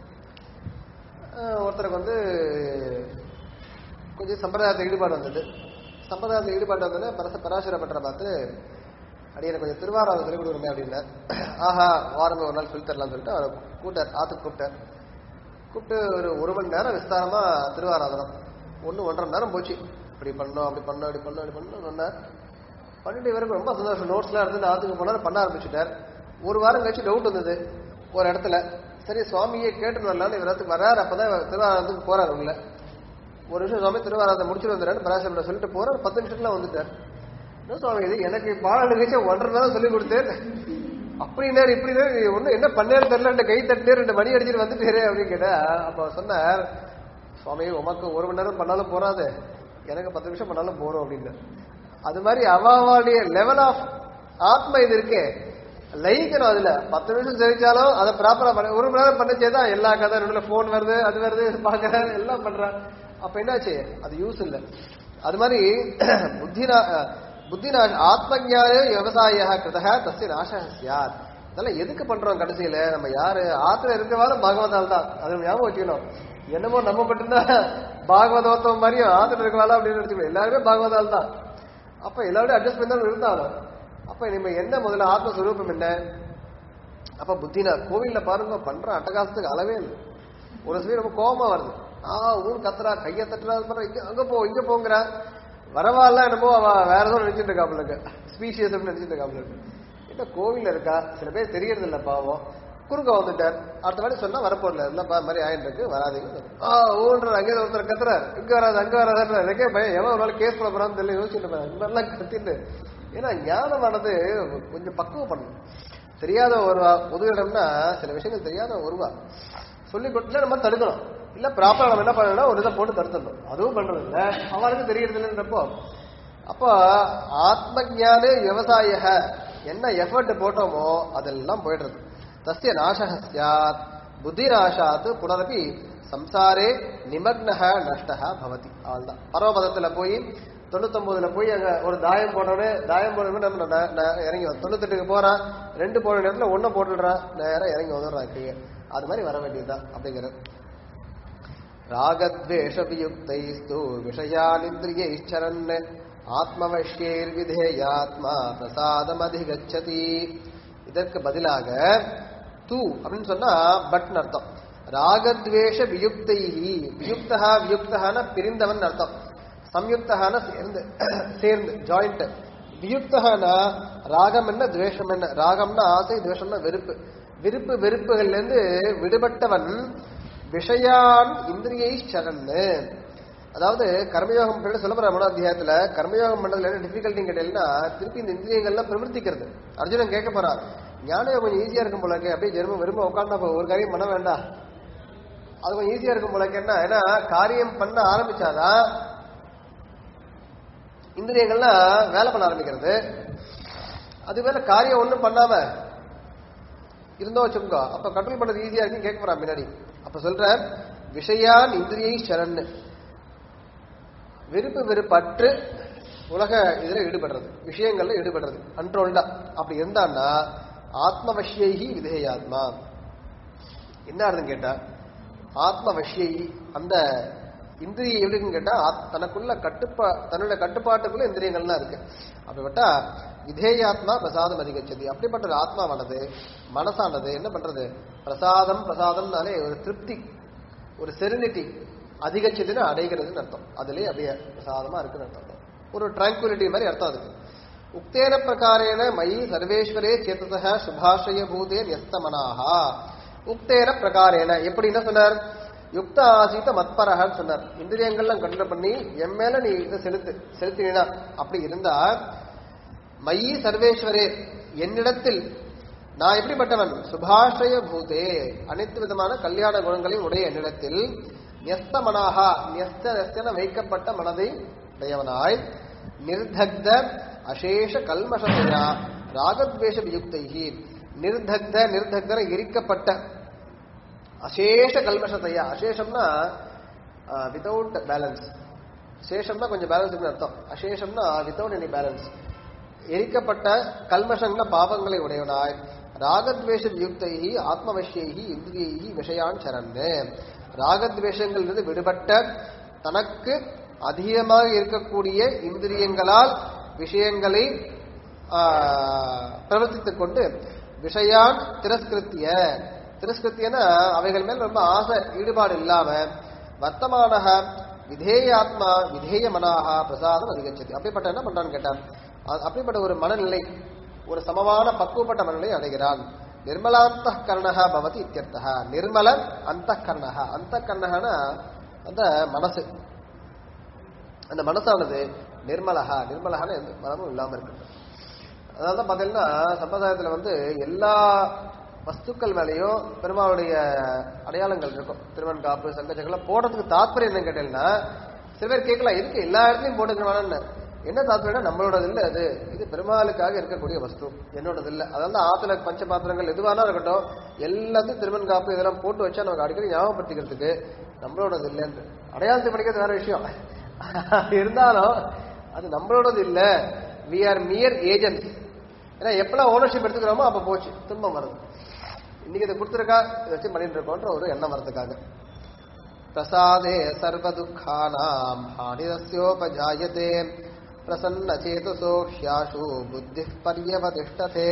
அஹ் ஒருத்தருக்கு வந்து கொஞ்சம் சம்பிரதாயத்தில் ஈடுபாடு வந்தது சம்பிரதாயத்தில் ஈடுபாடு வந்ததுன்னு பரச பராசர பட்டரை பார்த்து அடி எனக்கு கொஞ்சம் திருவாரூர் சொல்லிக் கொடுக்குறமே அப்படின்னார் ஆஹா வாரம் ஒரு நாள் சொல்லி தரலாம்னு சொல்லிட்டு அவரை கூட்டார் ஆத்துக்கு கூப்பிட்டார் கூப்பிட்டு ஒரு ஒரு மணி நேரம் விஸ்தாரமா திருவாராதனம் ஒன்று ஒன்றரை மணி நேரம் போச்சு இப்படி பண்ணோம் அப்படி பண்ணோம் இப்படி பண்ணோம் இப்படி பண்ணோம் சொன்னார் பண்ணிட்டு இவருக்கு ரொம்ப சந்தோஷம் நோட்ஸ்லாம் எடுத்து ஆத்துக்கு போனார் பண்ண ஆரம்பிச்சுட்டார் ஒரு வாரம் கழிச்சு டவுட் வந்தது ஒரு இடத்துல சரி சுவாமியே கேட்டுன்னு வரலான்னு இவர் இடத்துக்கு வர்றாரு அப்பதான் இவர் திருவாரூரத்துக்கு போறாரு உள்ள ஒரு நிமிஷம் சுவாமி திருவாரூரத்தை முடிச்சுட்டு வந்துடுறாரு பராசரிட்ட சொல்லிட்டு போறாரு பத்து நிமிஷத்துல வந்துட்டார் என்ன சுவாமி இது எனக்கு பாடல் நிகழ்ச்சி ஒன்றரை நேரம் சொல்லி கொடுத்தேன் அப்படி நேரம் இப்படி நேரம் ஒண்ணு என்ன பண்ணேன்னு தெரியல ரெண்டு கை தட்டு ரெண்டு மணி அடிச்சுட்டு வந்துட்டேரு அப்படின்னு கேட்டா அப்ப சொன்னார் சுவாமி உமக்கு ஒரு மணி நேரம் பண்ணாலும் போறாது எனக்கு பத்து நிமிஷம் பண்ணாலும் போறோம் அப்படின்னு அது மாதிரி அவளுடைய லெவல் ஆஃப் ஆத்ம இது இருக்கே லயிக்கணும் அதுல பத்து நிமிஷம் தெரிஞ்சாலும் அதை ப்ராப்பரா பண்ண ஒரு மணி நேரம் பண்ணச்சேதான் எல்லா கதை நடுவில் போன் வருது அது வருது இது பாக்குறேன் எல்லாம் பண்றேன் அப்ப என்னாச்சு அது யூஸ் இல்ல அது மாதிரி புத்தினா புத்தினா ஆத்மஜான விவசாய கிருதக தஸ்ய நாசக சியாத் இதெல்லாம் எதுக்கு பண்றோம் கடைசியில நம்ம யாரு ஆத்துல இருக்கிறவாலும் பாகவதால் தான் அது ஞாபகம் வச்சுக்கணும் என்னமோ நம்ம மட்டும்தான் பாகவதோத்தம் மாதிரியும் ஆத்துல இருக்கவாளா அப்படின்னு நினைச்சுக்கணும் எல்லாருமே பாகவதால் தான் அப்ப எல்லாரும் அட்ஜஸ்ட் பண்ணி தான் இருந்தாலும் அப்ப நம்ம என்ன முதல்ல ஆத்மஸ்வரூபம் என்ன அப்ப புத்தினா கோவில்ல பாருங்க பண்ற அட்டகாசத்துக்கு அளவே இல்லை ஒரு சில ரொம்ப கோபமா வருது ஆ ஊர் கத்துறா கைய தட்டுறா அது பண்றா இங்க அங்க போ இங்க போங்கிறா வரவாலாம் என்னமோ அவ வேற ஏதோ நினைச்சிட்டு இருக்காப்புல இருக்கு ஸ்பீஷியஸ் நினைச்சிட்டு இருக்காப்புல இருக்கு என்ன கோவில்ல இருக்கா சில பேர் தெரியறது இல்ல பாவம் குறுக்க வந்துட்டார் அடுத்த வாட்டி சொன்னா வரப்போறல இல்லப்பா இந்த மாதிரி ஆயிட்டு இருக்கு வராதீங்க ஆ ஓடுற அங்கே ஒருத்தர் கத்துறார் இங்க வராது அங்க வராது எனக்கே பயம் எவ்வளவு நாள் கேஸ் போட போறான்னு தெரியல யோசிச்சுட்டு இருப்பேன். இந்த மாதிரிலாம் கத்திட்டு ஏன்னா ஞானமானது கொஞ்சம் பக்குவம் பண்ணணும் தெரியாத ஒருவா பொது இடம்னா சில விஷயங்கள் தெரியாத ஒருவா சொல்லி கொடுத்துல நம்ம தடுக்கணும் இல்ல ப்ராப்பரா நம்ம என்ன பண்ணணும்னா ஒரு இதை போட்டு தடுத்துடணும் அதுவும் பண்றது இல்ல அவனுக்கு தெரியறது இல்லைன்றப்போ அப்போ ஆத்ம ஞான விவசாய என்ன எஃபர்ட் போட்டோமோ அதெல்லாம் போயிடுறது தஸ்ய நாசக சியாத் புத்திராசாத் புனரபி சம்சாரே நிமக்னஹ நஷ்டஹ பவதி அவ்வளவுதான் பரமபதத்துல போய் தொண்ணூத்தொன்பதுல போய் அங்க ஒரு தாயம் போனோடனே தாயம் போனோடனே நம்ம ந- ந- இறங்கி வந்து தொண்ணூத்தெட்டுக்கு போறான் ரெண்டு போன நேரத்துல ஒண்ணு போட்டுடுறான் நேரம் இறங்கி வந்துடுறான் கீழே அது மாதிரி வர வேண்டியதுதான் அப்படிங்கிறது ராகத்வேஷவியுக்தைஸ்து விஷயானிந்திரியைச்சரன் ஆத்மவஷ்யைர்விதேயாத்மா பிரசாதமதிகச்சதி இதற்கு பதிலாக தூ அப்படின்னு சொன்னா பட்னு அர்த்தம் ராகத்வேஷ வியுக்தைஹி வியுக்தா வியுக்தகான பிரிந்தவன் அர்த்தம் சம்யுக்தகான சேர்ந்து சேர்ந்து ஜாயிண்ட் வியுக்தகான ராகம் என்ன துவேஷம் என்ன ராகம்னா ஆசை துவேஷம்னா வெறுப்பு விருப்பு வெறுப்புகள்ல இருந்து விடுபட்டவன் விஷயான் இந்திரியை சரன்னு அதாவது கர்மயோகம் பண்ண சொல்ல போற மூணாம் அத்தியாயத்துல கர்மயோகம் பண்ணதுல என்ன டிஃபிகல்ட்டி கேட்டீங்கன்னா திருப்பி இந்த இந்திரியங்கள்லாம் பிரவர்த்திக்கிறது அர்ஜுனன் கேட்க போறான் ஞானம் கொஞ்சம் ஈஸியா இருக்கும் போல இருக்கு அப்படியே ஜெர்ம வெறும உட்காந்தா ஒரு காரியம் பண்ண வேண்டாம் அது கொஞ்சம் ஈஸியா இருக்கும் போல இருக்கு என்ன ஏன்னா காரியம் பண்ண ஆரம்பிச்சாதான் இந்திரியங்கள்லாம் வேலை பண்ண ஆரம்பிக்கிறது அது வேற காரியம் ஒண்ணும் பண்ணாம இருந்தோம் வச்சுக்கோ அப்ப கண்ட்ரோல் பண்றது ஈஸியா இருக்குன்னு கேட்க போறான் பின்னாடி அப்ப சொல்றேன் விஷயான் இந்திரியை சரண்ணு விருப்பு வெறுப்பற்று உலக இதுல ஈடுபடுறது விஷயங்கள்ல ஈடுபடுறது கண்ட்ரோல்டா அப்படி இருந்தான்னா ஆத்மவஷ்யைகி விதேயாத்மா என்ன அர்த்தம் கேட்டா ஆத்மவஷ்யை அந்த இந்திரியம் எப்படின்னு கேட்டா ஆத்- தனக்குள்ள கட்டுப்பா தன்னுடைய கட்டுப்பாட்டுக்குள்ள இந்திரியங்கள்லாம் இருக்கு அப்படிப்பட்டா விதேயாத்மா பிரசாதம் அதிகச்சது அப்படிப்பட்ட ஒரு ஆத்மாவானது மனசானது என்ன பண்றது பிரசாதம் பிரசாதம்னாலே ஒரு திருப்தி ஒரு செரினிட்டி அதிகச்சதுன்னு அடைகிறதுன்னு அர்த்தம் அதுலயே அப்படியே பிரசாதமா இருக்குன்னு அர்த்தம் ஒரு டிராங்குலிட்டி மாதிரி அர்த்தம் அதுக்கு உக்தேன பிரகாரேன மயி சர்வேஸ்வரே சேத்தத சுபாஷய பூதே நியஸ்தமனாக உக்தேன பிரகாரேன எப்படி என்ன சொன்னார் யுக்த ஆசீத மத்பரகன்னு சொன்னார் இந்திரியங்கள்லாம் கண்ட்ரோல் பண்ணி என் மேல நீ இதை செலுத்து செலுத்தினா அப்படி இருந்தா மயி சர்வேஸ்வரே என்னிடத்தில் நான் எப்படிப்பட்டவன் சுபாஷய பூதே அனைத்து விதமான கல்யாண குணங்களையும் உடைய என்னிடத்தில் நியஸ்தமனாக நியஸ்த நியஸ்தன வைக்கப்பட்ட மனதை உடையவனாய் நிர்தக்த அசேஷ கல்மஷத்தையா ராகத்வேஷ வியுக்தைகி நிர்தக்த நிர்தக்தன எரிக்கப்பட்ட அசேஷ கல்மஷத்தையா அசேஷம்னா வித்தவுட் பேலன்ஸ் சேஷம்னா கொஞ்சம் பேலன்ஸ் இருக்குன்னு அர்த்தம் அசேஷம்னா வித்தவுட் எனி பேலன்ஸ் எரிக்கப்பட்ட கல்மஷங்கள பாவங்களை உடையவனாய் ராகத்வேஷ யுக்தைகி ஆத்மவசியைகி இந்திரியைகி விஷயான் சரன்னு ராகத்வேஷங்களிலிருந்து விடுபட்ட தனக்கு அதிகமாக இருக்கக்கூடிய இந்திரியங்களால் விஷயங்களை ஆஹ், பிரவர்த்தித்துக் கொண்டு விஷயான் திரஸ்கிருத்திய திரஸ்கிருத்தியனா அவைகள் மேல் ரொம்ப ஆசை ஈடுபாடு இல்லாம வர்த்தமானக விதேயாத்மா விதேய மனாக பிரசாதம் அதிகச்சது அப்படிப்பட்ட என்ன பண்றான்னு கேட்டான் அ- அப்படிப்பட்ட ஒரு மனநிலை ஒரு சமமான பக்குவப்பட்ட மனநிலை அடைகிறான் நிர்மலாந்த கர்ணக பவதி இத்தியர்த்தக நிர்மல அந்த கர்ணக அந்த கர்ணகனா அந்த மனசு அந்த மனசானது நிர்மலகா நிர்மலகான எந்த மனமும் இல்லாம இருக்கு அதனால தான் பார்த்தீங்கன்னா சம்பிரதாயத்துல வந்து எல்லா வஸ்துக்கள் மேலேயும் பெருமாளுடைய அடையாளங்கள் இருக்கும் திருவன் காப்பு சங்கச்சக்கெல்லாம் போடுறதுக்கு தாத்பரியம் என்ன கேட்டீங்கன்னா சில பேர் கேட்கலாம் எதுக்கு எல்லா இடத்துலயும் போட்டுக்கணும்னு என்ன தாத்பரியம்னா நம்மளோடது இல்ல அது இது பெருமாளுக்காக இருக்கக்கூடிய வஸ்து என்னோடது இல்ல அதனால ஆத்துல பஞ்ச பாத்திரங்கள் எதுவானா இருக்கட்டும் எல்லாத்தையும் திருமண் காப்பு இதெல்லாம் போட்டு வச்சா நமக்கு அடிக்கடி ஞாபகப்படுத்திக்கிறதுக்கு நம்மளோடது இல்லைன்னு அடையாளத்தை படிக்கிறது வேற விஷயம் இருந்தாலும் அது நம்மளோடது இல்ல வி ஆர் மியர் ஏஜென்ட்ஸ் ஏன்னா எப்பெல்லாம் ஓனர்ஷிப் எடுத்துக்கிறோமோ அப்ப போச்சு துன்பம் வருது இன்னைக்கு இதை கொடுத்துருக்கா இதை வச்சு பண்ணிட்டு இருக்கோன்ற ஒரு எண்ணம் வரதுக்காக பிரசாதே சர்வ துக்கானாம் ஹானிரஸ்யோபஜாயதே பிரசன்ன சேதசோ ஹ்யாஷு புத்தி பரியவதிஷ்டதே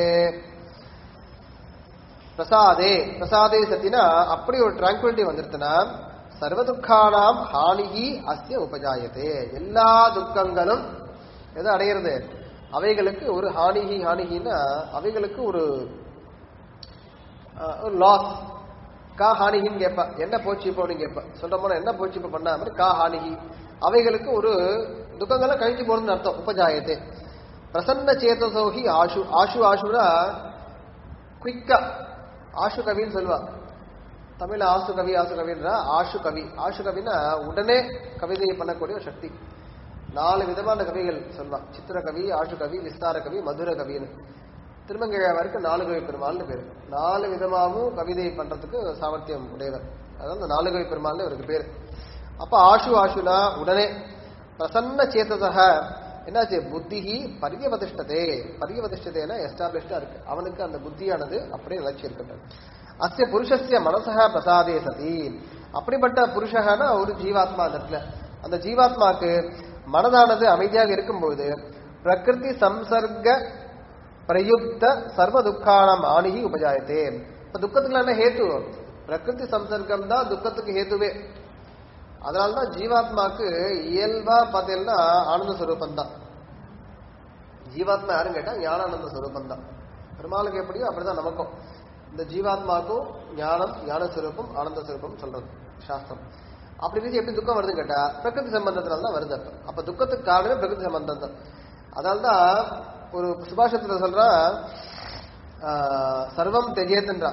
பிரசாதே பிரசாதே சத்தினா அப்படி ஒரு டிராங்குலிட்டி வந்துருச்சுன்னா சர்வ துக்கானாம் ஹானிகி அஸ்ய உபஜாயதே எல்லா துக்கங்களும் எதை அடையிறது அவைகளுக்கு ஒரு ஹானிகி ஹானிகின்னா அவைகளுக்கு ஒரு அஹ், ஒரு லாஸ் கா ஹானிகின்னு கேட்பா என்ன போச்சு இப்போ அப்படின்னு கேட்பா சொல்ற போனா என்ன போச்சு இப்போ பண்ண மாதிரி கா ஹானிகி அவைகளுக்கு ஒரு துக்கங்கள்லாம் கழிஞ்சு போறதுன்னு அர்த்தம் உபஜாயத்தை பிரசன்ன சேதசோகி ஆஷு ஆஷு ஆஷுனா குயிக்கா ஆஷு கவின்னு சொல்லுவா தமிழ் ஆசு கவி ஆசு கவின்றா ஆஷு கவி ஆஷு கவினா உடனே கவிதையை பண்ணக்கூடிய ஒரு சக்தி நாலு விதமான கவிகள் சொல்லலாம் சித்திர கவி ஆஷு கவி விஸ்தார கவி மதுர கவின்னு திருமங்கையாவருக்கு நாலு கவி பெருமாள்னு பேர் நாலு விதமாகவும் கவிதை பண்றதுக்கு சாமர்த்தியம் உடையவர் அதான் அந்த நாலு கவி பெருமாள்னு இவருக்கு பேர் அப்ப ஆஷு ஆஷுனா உடனே பிரசன்ன சேத்ததக என்னாச்சு புத்திஹி பரியவதிஷ்டதே பரியவதிஷ்டதேனா எஸ்டாப்ளிஷ்டா இருக்கு அவனுக்கு அந்த புத்தியானது அப்படியே நிலைச்சி இருக்கின்றது அஸ்ய புருஷஸ்ய மனசக பிரசாதே சதி அப்படிப்பட்ட புருஷகனா ஒரு ஜீவாத்மா அந்த இடத்துல அந்த ஜீவாத்மாக்கு மனதானது அமைதியாக இருக்கும்போது பிரகிருதி சம்சர்க பிரயுக்த சர்வ துக்கானம் ஆணிகி உபஜாயத்தே இப்ப துக்கத்துக்கு என்ன ஹேத்து பிரகிருதி சம்சர்க்கம் தான் துக்கத்துக்கு ஹேத்துவே அதனாலதான் ஜீவாத்மாக்கு இயல்பா பார்த்தீங்கன்னா ஆனந்த ஸ்வரூபம் தான் ஜீவாத்மா யாரும் கேட்டா ஞானானந்த ஸ்வரூபம் தான் பெருமாளுக்கு எப்படியோ அப்படிதான் நமக்கும் இந்த ஜீவாத்மாக்கும் ஞானம் ஞான ஸ்வரூபம் ஆனந்த ஸ்வரூபம் சொல்றது சாஸ்திரம் அப்படி இருந்துச்சு எப்படி துக்கம் வருதுன்னு கேட்டா பிரகிருதி சம்பந்தத்தினால தான் வருது அப்ப அப்ப துக்கத்துக்கு காரணமே பிரகிருதி சம்பந்தம் தான் அதனால்தான் ஒரு சுபாஷத்துல சொல்றா ஆஹ், சர்வம் தெஜேத்ன்றா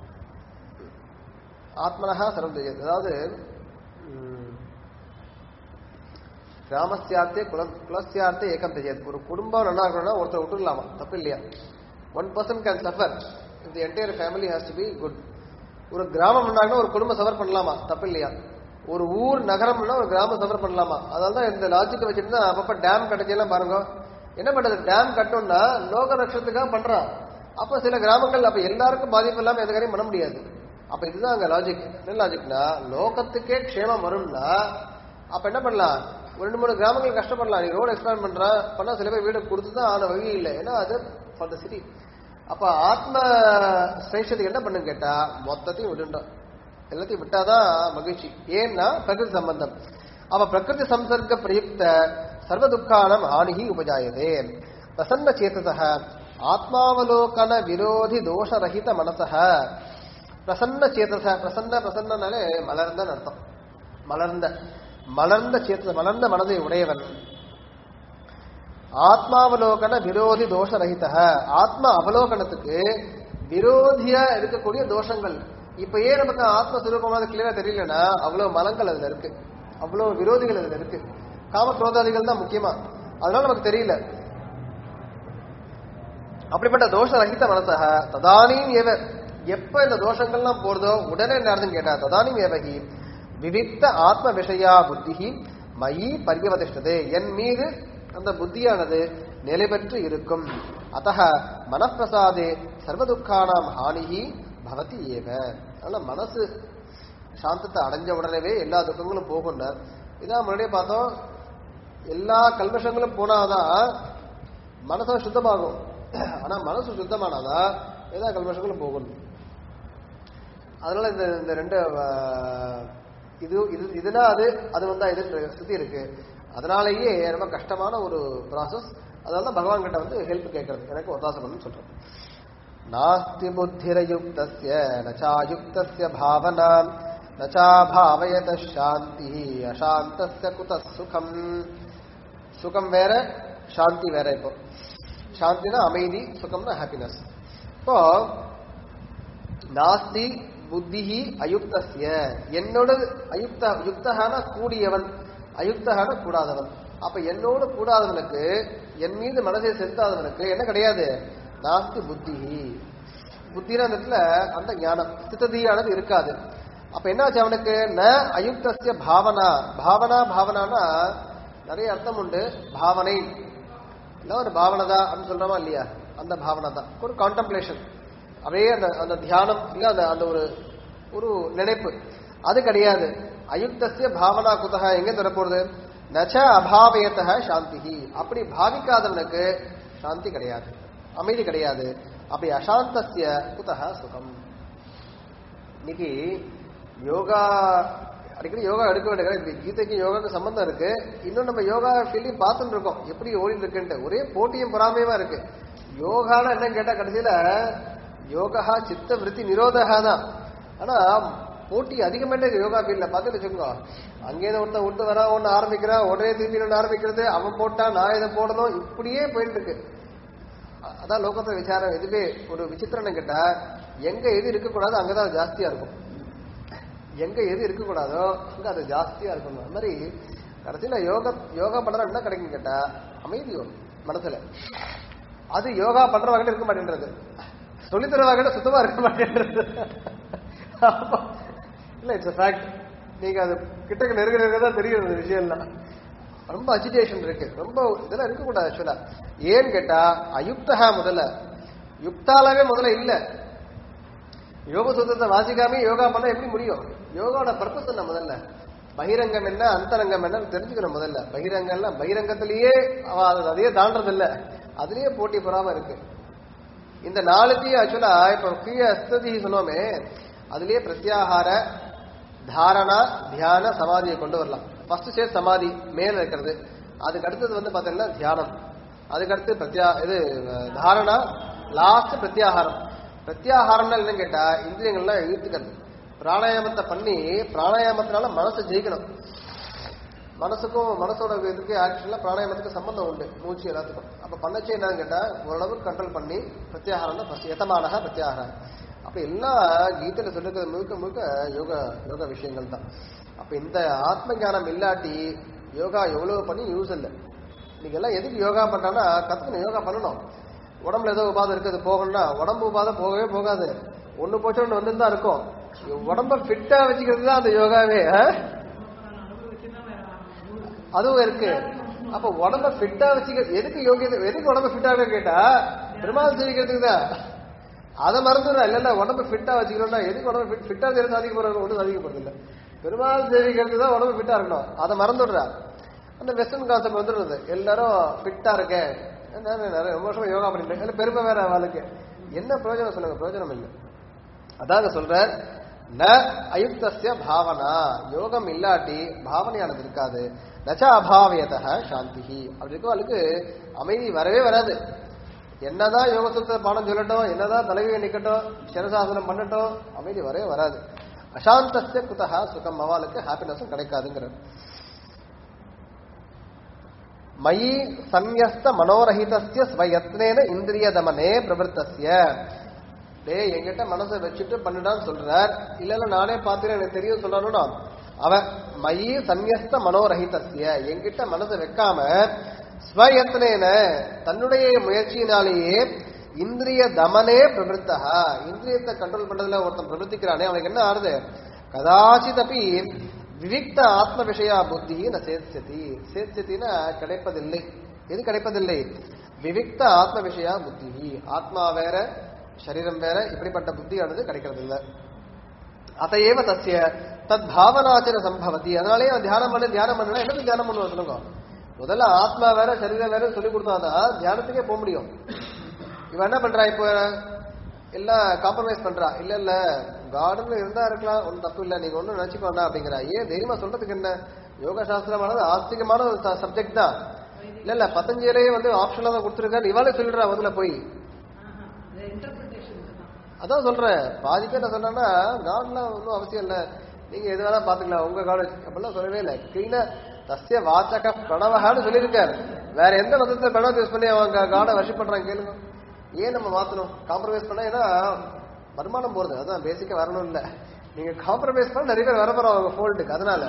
ஆத்மனஹா சர்வம் தெஜேத் அதாவது ம், கிராமஸ்யார்த்தே குல குலஸ்யார்த்தே ஏகம் தெஜேத் ஒரு குடும்பம் நல்லா இருக்கணும்னா ஒருத்தர் விட்டுடலாமா தப்பு இல்லையா one person can suffer if the entire family has to be good ஒரு கிராமம் பண்ணாங்கன்னா ஒரு குடும்பம் சஃபர் பண்ணலாமா தப்பு இல்லையா ஒரு ஊர் நகரம்னா ஒரு கிராமம் சஃபர் பண்ணலாமா அதனால தான் இந்த லாஜிக்கை வச்சுட்டு தான் அப்பப்ப டேம் கட்டச்செல்லாம் பாருங்க என்ன பண்றது டேம் கட்டணும்னா லோக ரட்சத்துக்காக பண்றான் அப்ப சில கிராமங்கள் அப்ப எல்லாருக்கும் பாதிப்பு இல்லாம எந்த காரியம் பண்ண முடியாது அப்ப இதுதான் அங்க லாஜிக் என்ன லாஜிக்னா லோகத்துக்கே க்ஷேமம் வரும்னா அப்ப என்ன பண்ணலாம் ஒரு ரெண்டு மூணு கிராமங்கள் கஷ்டப்படலாம் நீ ரோடு எக்ஸ்பேண்ட் பண்ற பண்ணா சில பேர் வீடு கொடுத்து தான் ஆன வழி இல்லை ஏன்னா அது ஃபார் த சிட்டி அப்ப ஆத்ம சிரேஷத்துக்கு என்ன பண்ணுன்னு கேட்டா மொத்தத்தையும் விடுண்டோம் எல்லாத்தையும் விட்டாதான் மகிழ்ச்சி ஏன்னா பிரகிருதி சம்பந்தம் அப்ப பிரகிருதி சம்சர்க்க பிரயுக்த சர்வ துக்கானம் ஆணிகி உபஜாயதே பிரசன்ன சேத்தசக ஆத்மாவலோகன விரோதி தோஷரஹித மனசக பிரசன்ன சேத்தச பிரசன்ன பிரசன்னனாலே மலர்ந்தன்னு அர்த்தம் மலர்ந்த மலர்ந்த சேத்த மலர்ந்த மனதை உடையவன் ஆத்மாவலோகன விரோதி தோஷரகித ஆத்ம அவலோகனத்துக்கு விரோதியா இருக்கக்கூடிய தோஷங்கள் இப்ப ஏன் நமக்கு ஆத்மஸ்வரூபமாக கிளியரா தெரியலன்னா அவ்வளவு மலங்கள் அதுல இருக்கு அவ்வளவு விரோதிகள் அதுல இருக்கு காம குரோதாதிகள் தான் முக்கியமா அதனால நமக்கு தெரியல அப்படிப்பட்ட தோஷ ரஹித மனசக ததானியும் ஏவ எப்ப இந்த தோஷங்கள்லாம் போறதோ உடனே என்ன ஆகுதுன்னு கேட்டா ததானியும் ஏவகி விவிக்த ஆத்ம விஷயா புத்திஹி மயி பரியவதிஷ்டது என் மீது அந்த புத்தியானது நிலை பெற்று இருக்கும் அத்தக மனப்பிரசாதே சர்வதுக்கானாம் ஹானிஹி பவதி ஏவ அதனால மனசு சாந்தத்தை அடைஞ்ச உடனேவே எல்லா துக்கங்களும் போகும்னார் இதான் முன்னாடியே பார்த்தோம் எல்லா கல்மஷங்களும் போனாதான் மனசு சுத்தமாகும் ஆனா மனசு சுத்தமானாதான் எல்லா கல்மஷங்களும் போகும் அதனால இந்த இந்த ரெண்டு ஆஹ், இது இது இதுனா அது அது வந்தா இது சுத்தி இருக்கு அதனாலேயே ரொம்ப கஷ்டமான ஒரு ப்ராசஸ் அதனால தான் பகவான் கிட்ட வந்து ஹெல்ப் கேட்கறது எனக்கு ஒத்தாசம் பண்ணு சொல்றேன் நாஸ்தி புத்திரயுக்தஸ்ய நச்சாயுக்தஸ்ய பாவனா நச்சா பாவயத சாந்தி அசாந்தஸ்ய குத சுகம் சுகம் வேற சாந்தி வேற இப்போ சாந்தினா அமைதி சுகம்னா ஹாப்பினஸ் இப்போ நாஸ்தி புத்திஹி அயுக்தஸ்ய என்னோட அயுக்த யுக்தகான கூடியவன் அயுக்தகான கூடாதவன் அப்ப என்னோட கூடாதவனுக்கு என் மீது மனசை செலுத்தாதவனுக்கு என்ன கிடையாது நாஸ்தி புத்திஹி புத்தின அந்த இடத்துல அந்த ஞானம் ஸ்திததியானது இருக்காது அப்ப என்னாச்சு அவனுக்கு ந அயுக்தஸ்ய பாவனா பாவனா பாவனானா நிறைய அர்த்தம் உண்டு பாவனை இல்ல ஒரு பாவனை தான் அப்படின்னு சொல்றோமா இல்லையா அந்த பாவனை தான் ஒரு கான்டம்ப்ளேஷன் அப்படியே அந்த அந்த தியானம் இல்ல அந்த அந்த ஒரு ஒரு நினைப்பு அது கிடையாது அயுக்தஸ்ய பாவனா குதக எங்க தரப்போறது நச்ச அபாவயத்தக சாந்திஹி அப்படி பாவிக்காதவனுக்கு சாந்தி கிடையாது அமைதி கிடையாது அப்படி அசாந்தஸ்ய குதக சுகம் இன்னைக்கு யோகா அடிக்கடி யோகா எடுக்க வேண்டிய இப்ப கீதைக்கு யோகாக்கு சம்பந்தம் இருக்கு இன்னும் நம்ம யோகா ஃபீல்டையும் பார்த்துட்டு இருக்கோம் எப்படி ஓடிட்டு இருக்குன்ட்டு ஒரே போட்டியும் பொறாமையுமா இருக்கு யோகானா என்னன்னு கேட்டா கடைசியில யோகா சித்த விருத்தி நிரோதகா தான் ஆனா போட்டி அதிகமாயிட்டே இருக்கு யோகா ஃபீல்ட்ல பார்த்துட்டு வச்சுக்கோங்க அங்கேயிருந்து ஒருத்தன் விட்டு வரா ஒன்று ஆரம்பிக்கிறான் உடனே திருப்பி ஒன்று ஆரம்பிக்கிறது அவன் போட்டான் நான் இதை போடணும் இப்படியே போயிட்டு இருக்கு அ- அதான் லோகத்துல விசாரம் எதுவே ஒரு விசித்திரம்னு கேட்டா எங்க எது இருக்கக்கூடாதோ அங்கதான் அது ஜாஸ்தியா இருக்கும் எங்க எது இருக்கக்கூடாதோ அங்க அது ஜாஸ்தியா இருக்கணும் அது மாதிரி கடைசியில யோகா யோகா பண்ற என்ன கிடைக்கும் கேட்டா அமைதி வரும் மனசுல அது யோகா பண்ற வகையில இருக்க மாட்டேன்றது சொல்லித்தர வகையில சுத்தமா இருக்க மாட்டேன்றது அப்போ, இல்ல இட்ஸ் ஃபேக்ட் நீங்க அது கிட்டக்கு நெருங்க நெருங்க தான் தெரியும் இந்த விஷயம் எல்லாம் ரொம்ப அஜிடேஷன் இருக்கு ரொம்ப இதெல்லாம் இருக்கக்கூடாது ஆக்சுவலா ஏன்னு கேட்டா அயுக்தகா முதல்ல யுக்தாலாவே முதல்ல இல்ல யோக சூத்திரத்தை வாசிக்காம யோகா பண்ண எப்படி முடியும் யோகாவோட பர்பஸ் என்ன முதல்ல பகிரங்கம் என்ன அந்தரங்கம் என்ன தெரிஞ்சுக்கணும் முதல்ல பகிரங்கம்லாம் பகிரங்கத்திலேயே அவ அது அதையே தாண்டது இல்ல அதுலயே போட்டி பொறாம இருக்கு இந்த நாலுத்தையும் ஆக்சுவலா இப்ப கீழே அஸ்ததி சொன்னோமே அதுலயே பிரத்யாகார தாரணா தியான சமாதியை கொண்டு வரலாம் ஃபர்ஸ்ட் ஸ்டேஜ் சமாதி மேல இருக்கிறது அதுக்கு அடுத்தது வந்து பாத்தீங்கன்னா தியானம் அதுக்கு அடுத்து பிரத்யா இது அஹ், தாரணா லாஸ்ட் பிரத்யாகாரம் பிரத்யாகாரம்னா என்னன்னு கேட்டா இந்திரியங்கள்லாம் இழுத்துக்கிறது பிராணாயாமத்தை பண்ணி பிராணாயாமத்தினால மனசை ஜெயிக்கணும் மனசுக்கும் மனசோட இதுக்கு ஆக்சுவலா பிராணாயாமத்துக்கு சம்பந்தம் உண்டு மூச்சு எல்லாத்துக்கும் அப்ப பண்ணச்சே என்னன்னு கேட்டா ஓரளவுக்கு கண்ட்ரோல் பண்ணி பிரத்யாகாரம் தான் first. எதமானக பிரத்யாகாரம் அப்ப எல்லா கீதையில சொல்லிருக்கிறது முழுக்க முழுக்க யோகா யோகா விஷயங்கள் தான் அப்ப இந்த ஆத்ம ஞானம் இல்லாட்டி யோகா எவ்வளவு பண்ணி யூஸ் இல்லை நீங்க எல்லாம் எதுக்கு யோகா பண்றாங்கன்னா கத்துக்கணும் யோகா பண்ணணும் உடம்புல ஏதோ உபாதை இருக்குது போகணும்னா உடம்பு உபாதை போகவே போகாது ஒண்ணு போச்சு ஒண்ணு வந்து தான் இருக்கும் உடம்ப ஃபிட்டா வச்சுக்கிறது தான் அந்த யோகாவே ஆ? அதுவும் இருக்கு அப்ப உடம்ப ஃபிட்டா வச்சுக்க எதுக்கு யோகியதை எதுக்கு உடம்ப ஃபிட்டா கேட்டா பெருமாள் சேவிக்கிறதுக்கு தான் அதை மறந்துடுறா இல்ல இல்ல உடம்ப ஃபிட்டா வச்சுக்கணும்னா எதுக்கு உடம்பு ஃபிட்டா செய்ய சாதிக்க போறாங்க ஒன்றும் சாதிக்க போறது இல்ல பெருமாள் சேவிக்கிறதுக்கு தான் உடம்பு ஃபிட்டா இருக்கணும் அதை மறந்துடுறா அந்த வெஸ்டர்ன் கான்செப்ட் வந்துடுறது எல்லாரும் ஃபிட்டா இருக்கேன் நான் நிறைய ரொம்ப வருஷமா யோகா பண்ணிட்டேன் இல்ல பெருமை வேற அவளுக்கு என்ன பிரயோஜனம் சொல்லுங்க பிரயோஜனம் இல்லை அதாங்க சொல்றார் ந அயுக்தஸ்ய பாவனா யோகம் இல்லாட்டி பாவனையானது இருக்காது நச்ச அபாவியத சாந்தி அப்படி இருக்கவளுக்கு அமைதி வரவே வராது என்னதான் யோக சுத்த பாடம் சொல்லட்டும் என்னதான் தலைவியை நிக்கட்டும் சிரசாசனம் பண்ணட்டும் அமைதி வரவே வராது அசாந்தஸ்ய குதா சுகம் அவளுக்கு ஹாப்பினஸும் கிடைக்காதுங்கிறார் மயி சந்யஸ்த மனோரஹிதஸ்ய ஸ்வயத்னேன இந்திரிய தமனே பிரவருத்தஸ்ய டேய் என்கிட்ட மனசை வச்சுட்டு பண்ணுடான்னு சொல்றார் இல்ல இல்ல நானே பார்த்துட்டு எனக்கு தெரியும் சொல்றானோ அவன் மயி சந்யஸ்த மனோரஹிதஸ்ய என்கிட்ட மனசை வைக்காம ஸ்வயத்னேன தன்னுடைய முயற்சியினாலேயே இந்திரிய தமனே பிரவருத்தா இந்திரியத்தை கண்ட்ரோல் பண்றதுல ஒருத்தன் பிரவர்த்திக்கிறானே அவனுக்கு என்ன ஆறுது கதாச்சிதப்பி விவிக்த ஆத்ம விஷயா புத்தி ந சேத்சதி சேத்சதினா கிடைப்பதில்லை எது கிடைப்பதில்லை விவிக்த ஆத்ம விஷயா புத்தி ஆத்மா வேற சரீரம் வேற இப்படிப்பட்ட புத்தியானது கிடைக்கிறது இல்ல அதையேவ தஸ்ய தத் பாவனாச்சர சம்பவதி அதனாலே அவன் தியானம் பண்ணு தியானம் பண்ணா என்னது தியானம் பண்ணுவான் சொல்லுங்க முதல்ல ஆத்மா வேற சரீரம் வேற சொல்லி கொடுத்தாதான் தியானத்துக்கே போக முடியும் இவன் என்ன பண்றா இப்போ எல்லாம் காம்ப்ரமைஸ் பண்றா இல்ல இல்ல கார்டன்ல இருந்தா இருக்கலாம் ஒன்றும் தப்பு இல்ல நீங்க ஒன்றும் நினைச்சுக்க வேண்டாம் அப்படிங்கிறா ஏன் தைரியமா சொல்றதுக்கு என்ன யோக சாஸ்திரமானது ஆஸ்திகமான ஒரு சப்ஜெக்ட் தான் இல்ல இல்ல பத்தஞ்சலியே வந்து ஆப்ஷன்ல தான் கொடுத்துருக்காரு இவாளே சொல்லிடுறா முதல்ல போய் அதான் சொல்றேன் பாதி பேர் என்ன சொன்னா கார்டன்லாம் ஒன்றும் அவசியம் இல்ல நீங்க எது வேணா பாத்துக்கலாம் உங்க கார்டன் அப்படிலாம் சொல்லவே இல்லை கிளீனா தஸ்ய வாச்சக பிரணவகான்னு சொல்லியிருக்காரு வேற எந்த மதத்தை பிரணவத்தை யூஸ் பண்ணி அவங்க காடை வர்ஷிப் பண்றாங்க கேளுங்க ஏன் நம்ம மாத்தணும் காம்ப்ரமைஸ் பண்ணா ஏன்னா வருமானம் போறது அதான் பேசிக்கா வரணும் இல்ல நீங்க காம்ப்ரமைஸ் பண்ண நிறைய பேர் வர போறோம் அவங்க ஃபோல்டுக்கு அதனால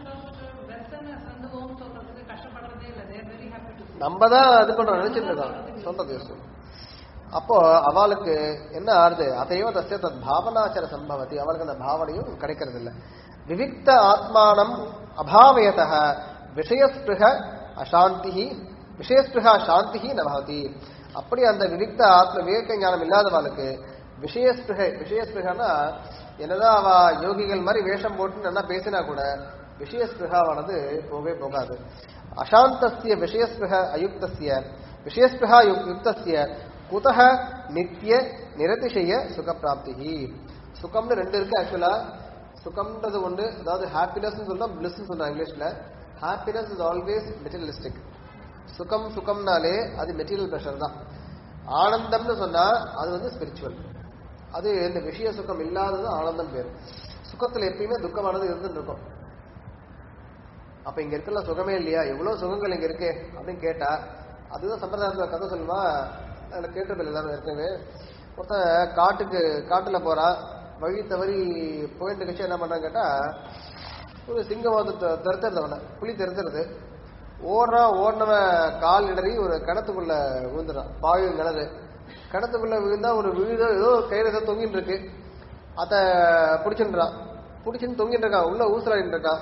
நம்ம தான் இது பண்றோம் நினைச்சிட்டு இருக்கோம் சொல்றது யோசனை அப்போ அவளுக்கு என்ன ஆறுது அதையோ தஸ்ய தத் பாவனாச்சர சம்பவத்தி அவளுக்கு அந்த பாவனையும் கிடைக்கிறது இல்ல விவிக்த ஆத்மானம் அபாவயத விஷயஸ்பிருக அசாந்தி விஷயஸ்பிருகா சாந்தி நபவதி அப்படி அந்த விவிக்த ஆத்ம விவேக ஞானம் இல்லாதவளுக்கு விஷயஸ்பிருக விஷயஸ்பிருகனா என்னதான் அவ யோகிகள் மாதிரி வேஷம் போட்டு நல்லா பேசினா கூட விஷயஸ்பிருகாவானது போகவே போகாது அசாந்தஸ்ய விஷயஸ்பிருக அயுக்தஸ்ய விஷயஸ்பிருகா யுக்- யுக்தஸ்ய குதக நித்திய நிரதிசய சுகப்பிராப்தி சுகம்னு ரெண்டு இருக்கு ஆக்சுவலா சுகம்ன்றது ஒன்று அதாவது ஹாப்பினஸ் சொல்லலாம் பிளிஸ் சொல்றாங்க இங்கிலீஷ்ல ஹாப்பினஸ் இஸ் ஆல்வேஸ் மெட்டீரியலிஸ்டிக் சுகம் சுகம்னாலே அது மெட்டீரியல் ப்ரெஷர் தான் ஆனந்தம்னு சொன்னா அது வந்து ஸ்பிரிச்சுவல் அது இந்த விஷய சுகம் இல்லாதது ஆனந்தம் பேர் சுகத்துல எப்பயுமே துக்கமானது இருந்துட்டு இருக்கும் அப்ப இங்க இருக்கல சுகமே இல்லையா எவ்வளவு சுகங்கள் இங்க இருக்கு அப்படின்னு கேட்டா அதுதான் சம்பிரதாயத்துல கதை சொல்லுமா அதில் கேட்டிருப்பில்ல எல்லாரும் ஏற்கனவே ஒருத்தன் காட்டுக்கு காட்டுல போறான் வழி தவறி போயிட்டு கட்சி என்ன பண்றான்னு கேட்டா ஒரு சிங்கம் வந்து தெ- தெருத்துறது அவனை புலி தெருத்துறது ஓடுறான் ஓடினவன் கால் இடறி ஒரு கிணத்துக்குள்ள விழுந்துறான் பாயும் கிணறு கிணத்துக்குள்ள விழுந்தா ஒரு விழுதோ ஏதோ கையில ஏதோ தொங்கிட்டு இருக்கு அத பிடிச்சுன்றான் பிடிச்சுன்னு தொங்கிட்டு இருக்கான் உள்ள ஊசலாடிட்டு இருக்கான்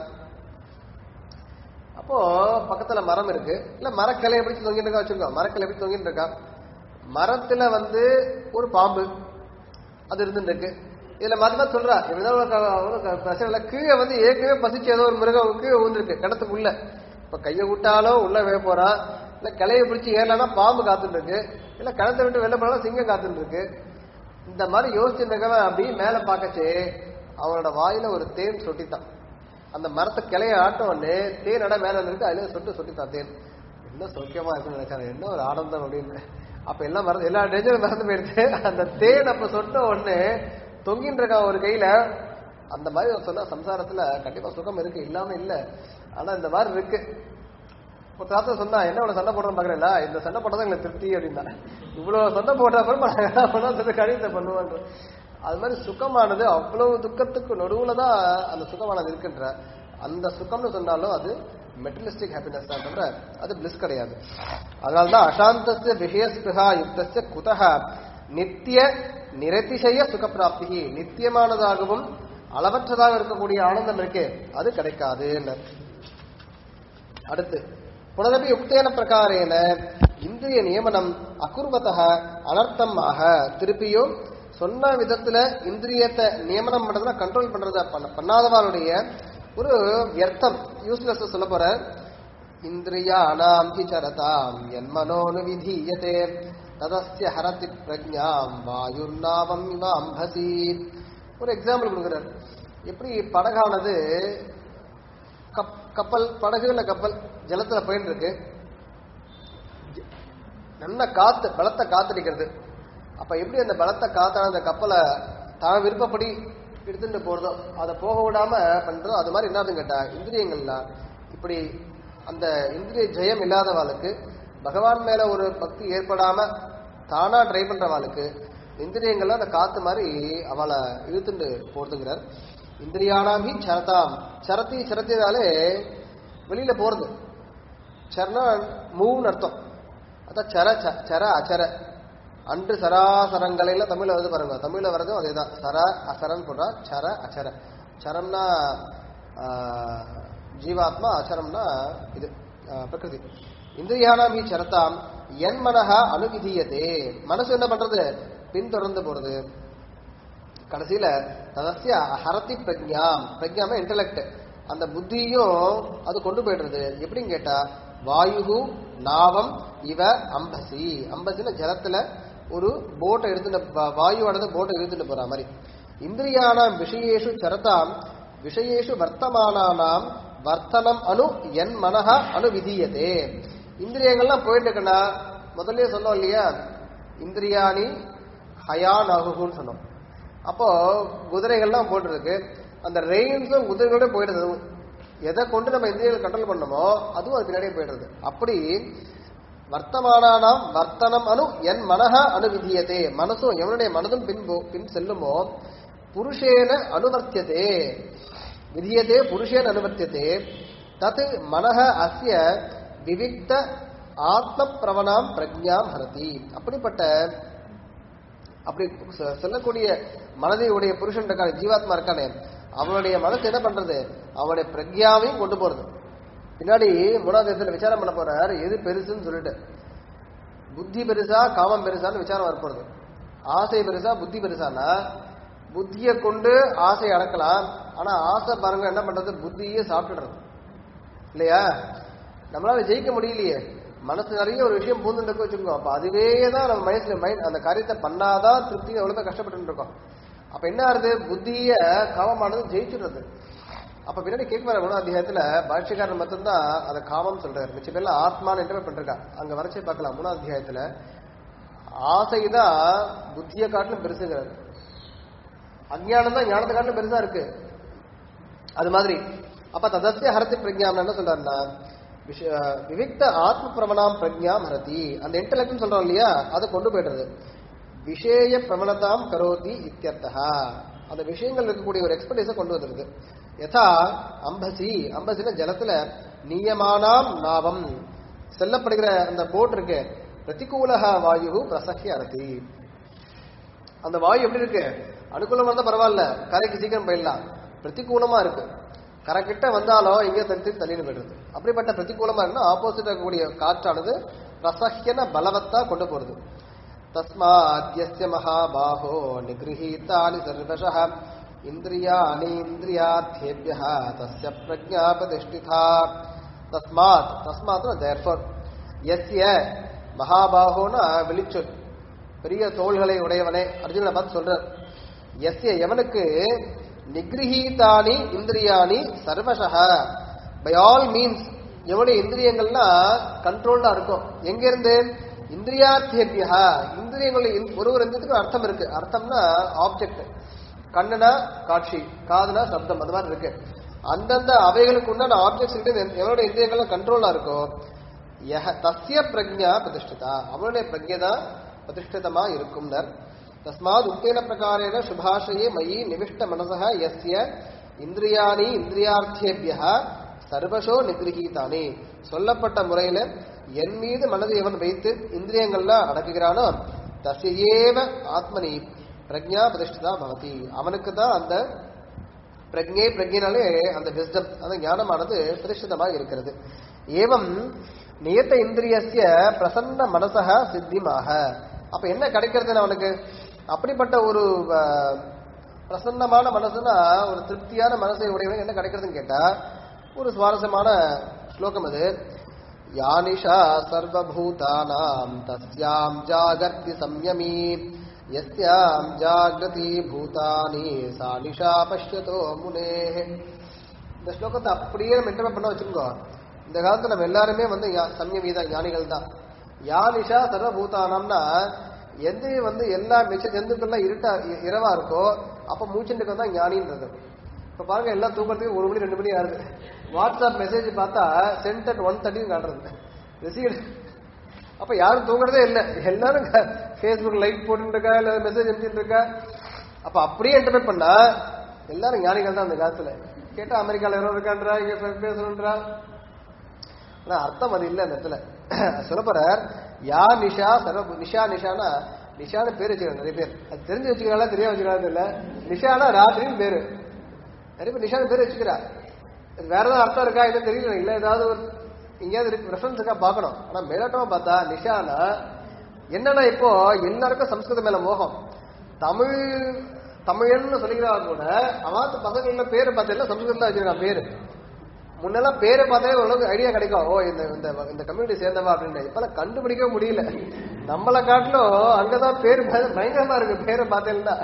அப்போ பக்கத்துல மரம் இருக்கு இல்ல மரக்கிளை எப்படி தொங்கிட்டு இருக்கா வச்சுக்கோ மரக்கிளை எப்படி தொங்கிட்டு இருக்கா மரத்துல வந்து ஒரு பாம்பு அது இருந்துட்டு இருக்கு இதுல மாத்தி மாத்தி சொல்றா இப்படிதான் ஒரு க- ஒரு க- பிரச்சனை இல்ல கீழே வந்து ஏற்கனவே பசிச்சு ஏதோ ஒரு மிருகம் கீழே விழுந்திருக்கு கிணத்துக்குள்ள இப்ப கையை விட்டாலும் உள்ள வே போறான் இல்ல கிளைய பிடிச்சி ஏறலன்னா பாம்பு காத்துட்டு இருக்கு இல்ல கிணத்தை விட்டு வெளில போனாலும் சிங்கம் காத்துட்டு இருக்கு இந்த மாதிரி யோசிச்சுட்டு இருக்கவன் அப்படி மேல பார்க்கச்சு அவனோட வாயில ஒரு தேன் சொட்டித்தான் அந்த மரத்தை கிளைய ஆட்ட உடனே தேன் அட மேல இருக்கு அதுல சொட்டு சொட்டித்தான் தேன் என்ன சௌக்கியமா இருக்குன்னு நினைச்சாரு என்ன ஒரு ஆனந்தம் அப்படின்னு அப்ப எல்லாம் மறந்து எல்லா டேஞ்சரும் மறந்து போயிடுச்சு அந்த தேன் அப்ப சொட்ட உடனே தொங்கின்னு இருக்கான் ஒரு கையில அந்த மாதிரி அவர் சொன்னா சம்சாரத்துல கண்டிப்பா சுகம் இருக்கு இல்லாம இல்ல ஆனா இந்த மாதிரி இருக்கு ஒரு தாத்தா சொன்னா என்ன இவ்வளவு சண்டை போடுறோம் பாக்குறேன்ல இந்த சண்டை போட்டதான் எங்களுக்கு திருப்தி அப்படின்னா இவ்வளவு சண்டை போட்ட அப்புறமா நாங்க என்ன பண்ணோம் சொல்லி கழித்த பண்ணுவோன்ற அது மாதிரி சுகமானது அவ்வளவு துக்கத்துக்கு நடுவுல தான் அந்த சுகமானது இருக்கின்ற அந்த சுகம்னு சொன்னாலும் அது மெட்டலிஸ்டிக் ஹாப்பினஸ் தான் தவிர அது பிளிஸ் கிடையாது அதனால்தான் அசாந்தஸ்ய விஷயஸ்பிருகா யுக்தஸ்ய குதக நித்திய நிரதிசய சுகப்பிராப்தி நித்தியமானதாகவும் அளவற்றதாக இருக்கக்கூடிய ஆனந்தம் இருக்கே அது கிடைக்காதுன்னு அடுத்து புனரபி யுக்தேன பிரகாரேன இந்திரிய நியமனம் அகுர்வதக அனர்த்தம் ஆக திருப்பியும் சொன்ன விதத்துல இந்திரியத்தை நியமனம் பண்றதுல கண்ட்ரோல் பண்றத பண்ண பண்ணாதவருடைய ஒரு வியர்த்தம் யூஸ்லெஸ் சொல்ல போற இந்திரியானாம் ஹி சரதாம் என்மனோனு விதீயதே ததஸ்ய ஹரதி பிரஜாம் வாயுர்நாவம் இவ அம்பசி ஒரு எக்ஸாம்பிள் கொடுக்குறாரு எப்படி படகானது கப் கப்பல் படகு இல்ல கப்பல் ஜலத்துல போயிட்டு இருக்கு நல்ல காத்து பலத்த காத்தடிக்கிறது அப்ப எப்படி அந்த பலத்த காத்தான அந்த கப்பலை தான் விருப்பப்படி எடுத்துட்டு போறதோ அதை போக விடாம பண்றதோ அது மாதிரி என்னதுன்னு கேட்டா இந்திரியங்கள்லாம் இப்படி அந்த இந்திரிய ஜெயம் இல்லாதவாளுக்கு பகவான் மேல ஒரு பக்தி ஏற்படாம தானா ட்ரை பண்றவாளுக்கு இந்திரியங்கள்லாம் அந்த காத்து மாதிரி அவளை இழுத்துட்டு போறதுங்கிறார் இந்திரியானாமி சரதாம் சரத்தி சரத்தினாலே வெளியில போறது சரணா மூவ்னு அர்த்தம் அதான் சர ச- சர அச்சர அன்று சராசரங்களைல தமிழ்ல வந்து பாருங்க தமிழ்ல வர்றதும் அதேதான் சர அசரன் போடுறா சர அச்சர சரம்னா ஆஹ், ஜீவாத்மா அச்சரம்னா இது ஆஹ், பிரகிருதி இந்திரியானாமி சரதாம் என் மனக அனுவிதியதே மனசு என்ன பண்றது பின்தொடர்ந்து போறது கடைசியில ததஸ்ய ஹரதி பிரஜாம் பிரஜாம இன்டலெக்ட் அந்த புத்தியும் அது கொண்டு போயிடுறது எப்படின்னு கேட்டா வாயு நாவம் இவ அம்பசி அம்பசில ஜலத்துல ஒரு போட்டை எடுத்துட்டு வா- வாயுவானது போட்டை எடுத்துட்டு போற மாதிரி இந்திரியானாம் விஷயேஷு சரதாம் விஷயேஷு வர்த்தமானானாம் வர்த்தனம் அணு என் மனஹ அணு விதியதே இந்திரியங்கள்லாம் போயிட்டு இருக்குன்னா முதல்லயே சொன்னோம் இல்லையா இந்திரியாணி ஹயான் அகுகுன்னு சொன்னோம் அப்போ குதிரைகள்லாம் போட்டிருக்கு அந்த ரெயின்ஸும் குதிரைகளோட போயிடுது எதை கொண்டு நம்ம இந்திரியர்கள் கண்ட்ரோல் பண்ணோமோ அதுவும் அது பின்னாடியே போயிடுறது அப்படி வர்த்தமானானாம் வர்த்தனம் அணு என் மனஹ அனுவிதியதே மனசும் எவனுடைய மனதும் பின் போ- பின் செல்லுமோ புருஷேன அனுவர்த்தியதே விதியதே புருஷேன அனுவர்த்தியதே தத் மனஹ அஸ்ய விவிக்த ஆத்ம பிரவணாம் பிரஜாம் ஹரதி அப்படிப்பட்ட அப்படி சொ- சொல்லக்கூடிய மனதை உடைய புருஷன் இருக்கானே ஜீவாத்மா இருக்கானே அவனுடைய மனசு என்ன பண்றது அவனுடைய பிரக்யாவையும் கொண்டு போறது பின்னாடி மூணாவது இடத்துல விசாரம் பண்ண போறார் எது பெருசுன்னு சொல்லிட்டு புத்தி பெருசா காமம் பெருசான்னு விசாரம் வரப்போறது ஆசை பெருசா புத்தி பெருசானா புத்தியை கொண்டு ஆசை அடக்கலாம் ஆனா ஆசை பாருங்க என்ன பண்றது புத்தியே சாப்பிட்டுடுறது இல்லையா நம்மளால ஜெயிக்க முடியலையே மனசு நிறைய ஒரு விஷயம் பூந்துட்டு வச்சுக்கோங்க அப்ப அதுவே தான் நம்ம மனசுல மைண்ட் அந்த காரியத்தை பண்ணாதான் திருப்தி எவ்வளவு பேர் கஷ்டப்பட்டு இருக்கோம் அப்ப என்ன ஆகுது புத்திய காமமானது ஜெயிச்சுடுறது அப்ப பின்னாடி கேட்க வர மூணாம் அத்தியாயத்துல பாஷ்யக்காரன் மட்டும்தான் அதை காமம் சொல்றாரு மிச்ச பேர்ல ஆத்மான்னு இன்டர்வேட் பண்ணிருக்கா அங்க வரைச்சே பார்க்கலாம் மூணாம் அத்தியாயத்துல ஆசைதான் புத்தியை காட்டிலும் பெருசுங்கிறாரு அஜ்ஞானம் தான் ஞானத்தை காட்டிலும் பெருசா இருக்கு அது மாதிரி அப்ப ததஸ்ய ஹரதி பிரஜாம் என்ன சொல்றாருன்னா விஷ- விவிக்த ஆத்ம பிரமணாம் பிரஜாம் ஹரதி அந்த இன்டலெக்ட் சொல்றோம் இல்லையா அதை கொண்டு போயிடுறது விஷய பிரமணதாம் கரோதி இத்தியர்த்தா அந்த விஷயங்கள் இருக்கக்கூடிய ஒரு எக்ஸ்பர்டைஸை கொண்டு வந்துருது யதா அம்பசி அம்பசின ஜலத்துல நீயமானாம் நாவம் செல்லப்படுகிற அந்த போட் இருக்கு பிரதிகூலக வாயு பிரசக்கிய அரதி அந்த வாயு எப்படி இருக்கு அனுகூலமா இருந்தா பரவாயில்ல கரைக்கு சீக்கிரம் போயிடலாம் பிரதிகூலமா இருக்கு கரை கிட்ட வந்தாலும் இங்கே தள்ளி தள்ளின்னு போயிடுது அப்படிப்பட்ட பிரதிகூலமா இருந்தா ஆப்போசிட் இருக்கக்கூடிய காற்றானது பிரசஹ்யன பலவத்தா கொண்டு போறது தஸ்மாத் யஸ்ய மகாபாஹோ நிகிருஹீதானி சர்வஷः இந்திரியாணி இந்திரியார்த்தேபியः தஸ்ய பிரஜா பிரதிஷ்டிதா தஸ்மாத் தஸ்மாத் தேர்ஃபோர் எஸ்ய மகாபாகோனா வெளிச்சொல் பெரிய தோள்களை உடையவனே அர்ஜுனனை பார்த்து சொல்றார் எஸ்ய எவனுக்கு நிகிரகீதானி இந்திரியாணி சர்வசக பை ஆல் மீன்ஸ் எவனுடைய இந்திரியங்கள்லாம் கண்ட்ரோல்டா இருக்கும் எங்க இருந்து இந்திரியார்த்தியா இந்திரியங்களுடைய இந்- ஒரு ஒரு இந்திரியத்துக்கு அர்த்தம் இருக்கு அர்த்தம்னா ஆப்ஜெக்ட் கண்ணுனா காட்சி காதுனா சப்தம் அந்த மாதிரி இருக்கு அந்தந்த அவைகளுக்கு உண்டான ஆப்ஜெக்ட்ஸ் கிட்ட எவனுடைய இந்திரியங்கள்லாம் கண்ட்ரோலா இருக்கோ யஹ தஸ்ய பிரஜா பிரதிஷ்டிதா அவனுடைய பிரஜை தான் பிரதிஷ்டிதமா இருக்கும்னர் தஸ்மாத் உக்தேன பிரகாரேன சுபாஷயே மயி நிவிஷ்ட மனசக யஸ்ய இந்திரியாணி இந்திரியார்த்தேபிய சர்வசோ நிகிரகீதானி சொல்லப்பட்ட முறையில என் மீது மனதை எவன் வைத்து இந்திரியங்கள்லாம் அடக்குகிறானோ தஸ்யேவ ஆத்மனி பிரஜா பிரதிஷ்டிதா பவதி அவனுக்கு தான் அந்த பிரஜை பிரஜைனாலே அந்த விஸ்டம் அந்த ஞானமானது பிரதிஷ்டிதமாக இருக்கிறது ஏவம் நியத்த இந்திரியஸ்ய பிரசன்ன மனசக சித்திமாக அப்ப என்ன கிடைக்கிறது அவனுக்கு அப்படிப்பட்ட ஒரு அஹ், பிரசன்னமான மனசுனா ஒரு திருப்தியான மனசை உடையவன் என்ன கிடைக்கிறதுன்னு கேட்டா ஒரு சுவாரஸ்யமான ஸ்லோகம் அது யானிஷா சர்வபூதானாம் தஸ்யாம் ஜாகர்த்தி சம்யமீ யஸ்யாம் ஜாகிரதி பூதானி சா நிஷா பஷ்யதோ முனே இந்த ஸ்லோகத்தை அப்படியே நம்ம இன்டர்வெட் பண்ண வச்சுக்கோ இந்த காலத்துல நம்ம எல்லாருமே வந்து யா- சம்யமி தான் ஞானிகள் தான் யா நிஷா சர்வபூதானம்னா எந்த வந்து எல்லா மிச்ச ஜந்துக்கள்லாம் இருட்டா இ- இரவா இருக்கோ அப்ப மூச்சுண்டுக்கு தான் ஞானின்றது இப்ப பாருங்க எல்லாம் தூக்கத்துக்கு ஒரு மணி ரெண்டு மணி ஆகுது வாட்ஸ்அப் மெசேஜ் பார்த்தா சென்ட் அட் ஒன் தேர்ட்டின்னு காட்டுறது ரிசீவ் அப்ப யாரும் தூங்குறதே இல்ல எல்லாரும் ஃபேஸ்புக் லைக் போட்டுட்டு இருக்கா இல்ல மெசேஜ் அனுப்பிட்டு இருக்கா அப்ப அப்படியே என்டர்டைன் பண்ணா எல்லாரும் ஞானிகள் தான் அந்த காலத்துல கேட்டா அமெரிக்கால யாரோ இருக்கான்றா இங்க பேசணுன்றா ஆனா அர்த்தம் அது இல்ல அந்த இடத்துல சொல்லப்படுறார் யா நிஷா சர்வ நிஷா நிஷானா நிஷான்னு பேர் வச்சுக்கிறாங்க நிறைய பேர் அது தெரிஞ்சு வச்சுக்கிறாங்களா தெரியாம வச்சுக்கிறாங்க இல்ல நிஷானா ராத்திரின்னு பேரு நிறைய பேர் நிஷான்னு பேர் வச்சுக்கிறா இது வேற ஏதாவது அர்த்தம் இருக்கா இல்ல தெரியல இல்ல ஏதாவது ஒரு எங்கேயாவது இருக்கு ரெஃபரன்ஸ் இருக்கா பார்க்கணும் ஆனா மேலோட்டமா பார்த்தா நிஷானா என்னன்னா இப்போ எல்லாருக்கும் சம்ஸ்கிருதம் மேல மோகம் தமிழ் தமிழன்னு சொல்லிக்கிறாங்க கூட அவாத்து பசங்கள பேரு பார்த்தீங்கன்னா சம்ஸ்கிருதம் வச்சிருக்கான் பேரு முன்னெல்லாம் பேரை பார்த்தாலே ஓரளவுக்கு ஐடியா கிடைக்கும் ஓ இந்த இந்த இந்த கம்யூனிட்டி சேர்ந்தவா அப்படின்னு இப்பெல்லாம் கண்டுபிடிக்க முடியல நம்மளை காட்டிலும் அங்கதான் பேரு பய- பயங்கரமா இருக்கு பேரை பார்த்தேன்னா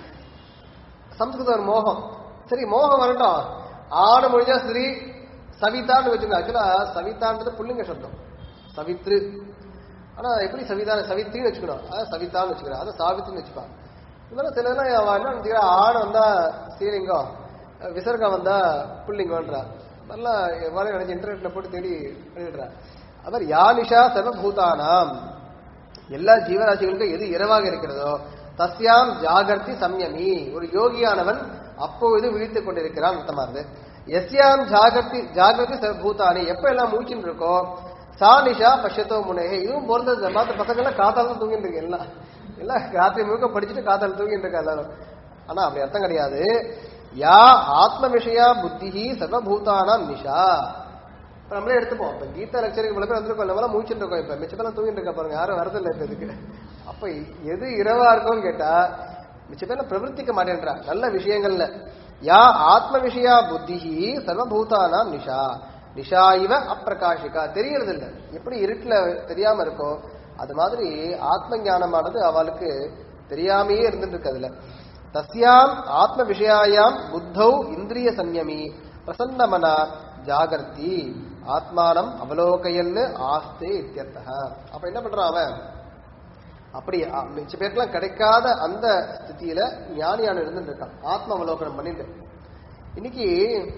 சம்ஸ்கிருதம் ஒரு மோகம் சரி மோகம் வரட்டும் ஆடு மொழிஞ்சா ஸ்ரீ சவிதான்னு வச்சுக்கோங்க ஆக்சுவலா சவிதான்றது புல்லிங்க சப்தம் சவித்ரு ஆனா எப்படி சவிதா சவித்ரின்னு வச்சுக்கணும் அதான் சவிதான்னு வச்சுக்கிறேன் அதை சாவித்ரின்னு வச்சுப்பான் இதெல்லாம் சில இதெல்லாம் அவன் என்ன நினைச்சுக்கிறா ஆடு வந்தா ஸ்ரீலிங்கம் விசர்கம் வந்தா புல்லிங்கம்ன்றா நல்லா எவ்வாறு நினைச்சு இன்டர்நெட்ல போட்டு தேடி பண்ணிடுறா அவர் யானிஷா சர்வபூதானாம் எல்லா ஜீவராசிகளுக்கும் எது இரவாக இருக்கிறதோ தஸ்யாம் ஜாகர்த்தி சம்யமி ஒரு யோகியானவன் அப்பொழுது விழித்துக் கொண்டிருக்கிறான் அர்த்தமா இருந்து எஸ்யாம் ஜாகர்த்தி ஜாகிரதி சர்வபூதானி எப்ப எல்லாம் மூச்சின்னு இருக்கோ சா நிஷா பஷ்யத்தோ முனேகே இதுவும் பொருந்தது மற்ற பசங்க எல்லாம் காத்தால தான் தூங்கிட்டு இருக்கு எல்லாம் எல்லாம் ராத்திரி முழுக்க படிச்சுட்டு காத்தால தூங்கிட்டு இருக்கா எல்லாரும் ஆனா அப்படி அர்த்தம் கிடையாது யா ஆத்ம விஷயா புத்திஹி சர்வபூதானாம் நிஷா இப்ப நம்மளே எடுத்துப்போம் இப்ப கீதா லட்சருக்கு இவ்வளவு பேர் வந்திருக்கோம் நம்மளாம் மூச்சுட்டு இருக்கோம் இப்ப மிச்சப்பெல்லாம் தூங்கிட்டு இருக்கா பாருங்க யாரும் வரதில்லை இப்ப இதுக்கு அப்ப எது இரவா இருக்கும்னு கேட்டா மிச்ச பேர்ல பிரவர்த்திக்க மாட்டேன்றா நல்ல விஷயங்கள்ல யா ஆத்ம விஷயா புத்திஹி சர்வபூதானாம் நிஷா நிஷா இவ அப்பிரகாஷிகா தெரியறது இல்ல எப்படி இருட்டுல தெரியாம இருக்கோ அது மாதிரி ஆத்ம ஞானமானது அவளுக்கு தெரியாமையே இருந்துட்டு இருக்கு அதுல தஸ்யாம் ஆத்ம விஷயாயாம் புத்தௌ இந்திரிய சந்யமி பிரசன்னமனா ஜாகர்த்தி ஆத்மானம் அவலோகையன்னு ஆஸ்தே இத்தியர்த்தக அப்ப என்ன பண்றான் அவன் அப்படி அ- மிச்ச பேருக்குலாம் கிடைக்காத அந்த ஸ்திதியில ஞானியான இருந்துட்டு இருக்கான் ஆத்ம அவலோகனம் பண்ணிட்டு இன்னைக்கு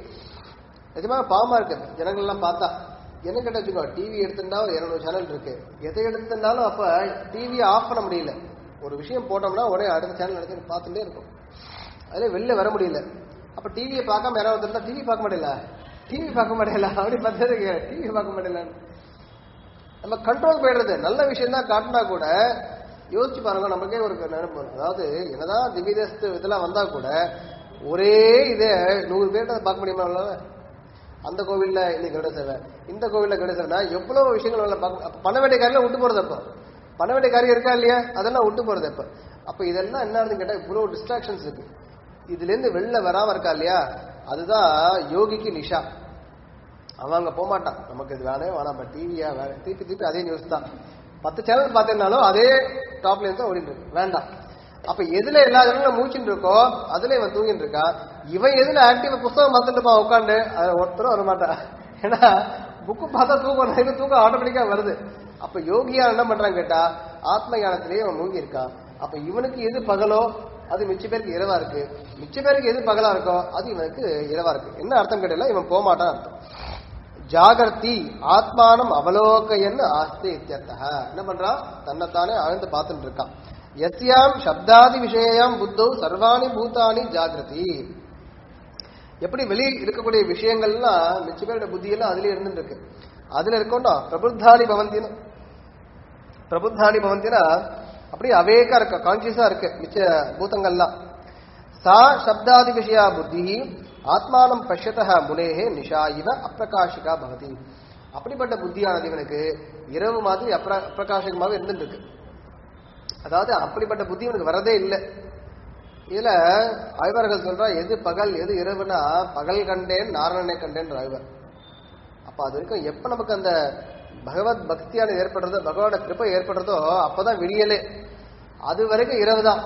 நிஜமா பாவமா இருக்கு ஜனங்கள் எல்லாம் பார்த்தா என்ன கேட்ட வச்சுக்கோ டிவி எடுத்துட்டா ஒரு இருநூறு சேனல் இருக்கு எதை எடுத்துட்டாலும் அப்ப டிவியை ஆஃப் பண்ண முடியல ஒரு விஷயம் போட்டோம்னா உடனே அடுத்த சேனல் எடுத்து பார்த்துட்டே இருக்கும் அதுல வெளில வர முடியல அப்ப டிவியை பார்க்காம யாராவது இருந்தா டிவி பார்க்க முடியல டிவி பார்க்க முடியல அப்படி பார்த்ததுக்கு டிவி பார்க்க முடியல நம்ம கண்ட்ரோல் போயிடுறது நல்ல விஷயம் தான் காட்டினா கூட யோசிச்சு பாருங்க நமக்கே ஒரு நினைப்பு வரும். அதாவது என்னதான் திவ்யதேசத்து இதெல்லாம் வந்தா கூட ஒரே இதே நூறு பேர்கிட்ட பார்க்க முடியுமா நம்மளால? அந்த கோவில்ல இன்னைக்கு கருட சேவை இந்த கோவில்ல கருட சேவைனா எவ்வளவு விஷயங்கள் நம்மளால பார்க்க அப்ப பண்ண வேண்டிய காரியம் விட்டு போறது அப்போ பண்ண வேண்டிய காரியம் இருக்கா இல்லையா அதெல்லாம் விட்டு போறது அப்ப அப்ப இதெல்லாம் என்ன ஆகுதுன்னு கேட்டா இவ்வளவு டிஸ்ட்ராக்ஷன்ஸ் இருக்கு இதுல இருந்து வெளில வராம இருக்கா இல்லையா அதுதான் யோகிக்கு நிஷா அவன் அங்க போக மாட்டான் நமக்கு இது வேணவே வேணாம் டிவியா வேற திருப்பி திருப்பி அதே நியூஸ் தான் பத்து சேனல் பார்த்தேன்னாலும் அதே டாப்ல இருந்து ஓடிட்டு இருக்கு வேண்டாம் அப்ப எதுல எல்லா ஜனங்களும் மூச்சுட்டு இருக்கோ அதுல இவன் தூங்கிட்டு இருக்கா இவன் எதுல ஆக்டிவ் புஸ்தகம் பார்த்துட்டு இருப்பான் உட்காந்து அது ஒருத்தரும் வர மாட்டான் ஏன்னா புக்கு பார்த்தா தூக்கம் வரும். தூக்கம் ஆட்டோமேட்டிக்கா வருது அப்ப யோகியா என்ன பண்றான் கேட்டா ஆத்ம ஞானத்திலேயே அவன் மூங்கி இருக்கான் அப்ப இவனுக்கு எது பகலோ அது மிச்ச பேருக்கு இரவா இருக்கு மிச்ச பேருக்கு எது பகலா இருக்கோ அது இவனுக்கு இரவா இருக்கு என்ன அர்த்தம் கேட்டல இவன் போக மாட்டான் அர்த்தம் ஜாகர்த்தி ஆத்மானம் அவலோகையன் ஆஸ்தி இத்தியர்த்தः என்ன பண்றான் தன்னைத்தானே ஆழ்ந்து பார்த்துட்டு இருக்கான் எஸ்யாம் சப்தாதி விஷயாம் புத்தௌ சர்வாணி பூதானி ஜாகிரதி எப்படி வெளியே இருக்கக்கூடிய விஷயங்கள்லாம் மிச்ச பேரோட புத்தியெல்லாம் அதுலயே இருந்துட்டு இருக்கு அதுல இருக்கோண்டா பிரபுத்தானி பவந்தின பிரபுத்தானி பவந்தினா அப்படியே அவேக்கா இருக்கு கான்சியஸா இருக்கு மிச்ச பூதங்கள்லாம் சா சப்தாதி விஷயா புத்தி ஆத்மானம் பஷ்யதः முனேஹே நிஷா இவ அப்பிரகாஷிகா பவதி அப்படிப்பட்ட புத்தியானது இவனுக்கு இரவு மாதிரி அப்ர அப்பிரகாசகமாக இருந்துட்டு இருக்கு அதாவது அப்படிப்பட்ட புத்தி இவனுக்கு வரதே இல்லை இதுல ஆய்வார்கள் சொல்றா எது பகல் எது இரவுனா பகல் கண்டேன் நாராயணனை கண்டேன் ஆய்வர் அப்ப அது வரைக்கும் எப்ப நமக்கு அந்த பகவத் பக்தியானது ஏற்படுறதோ பகவானோட கிருப்பை ஏற்படுறதோ அப்பதான் விடியலே அது வரைக்கும் இரவு தான்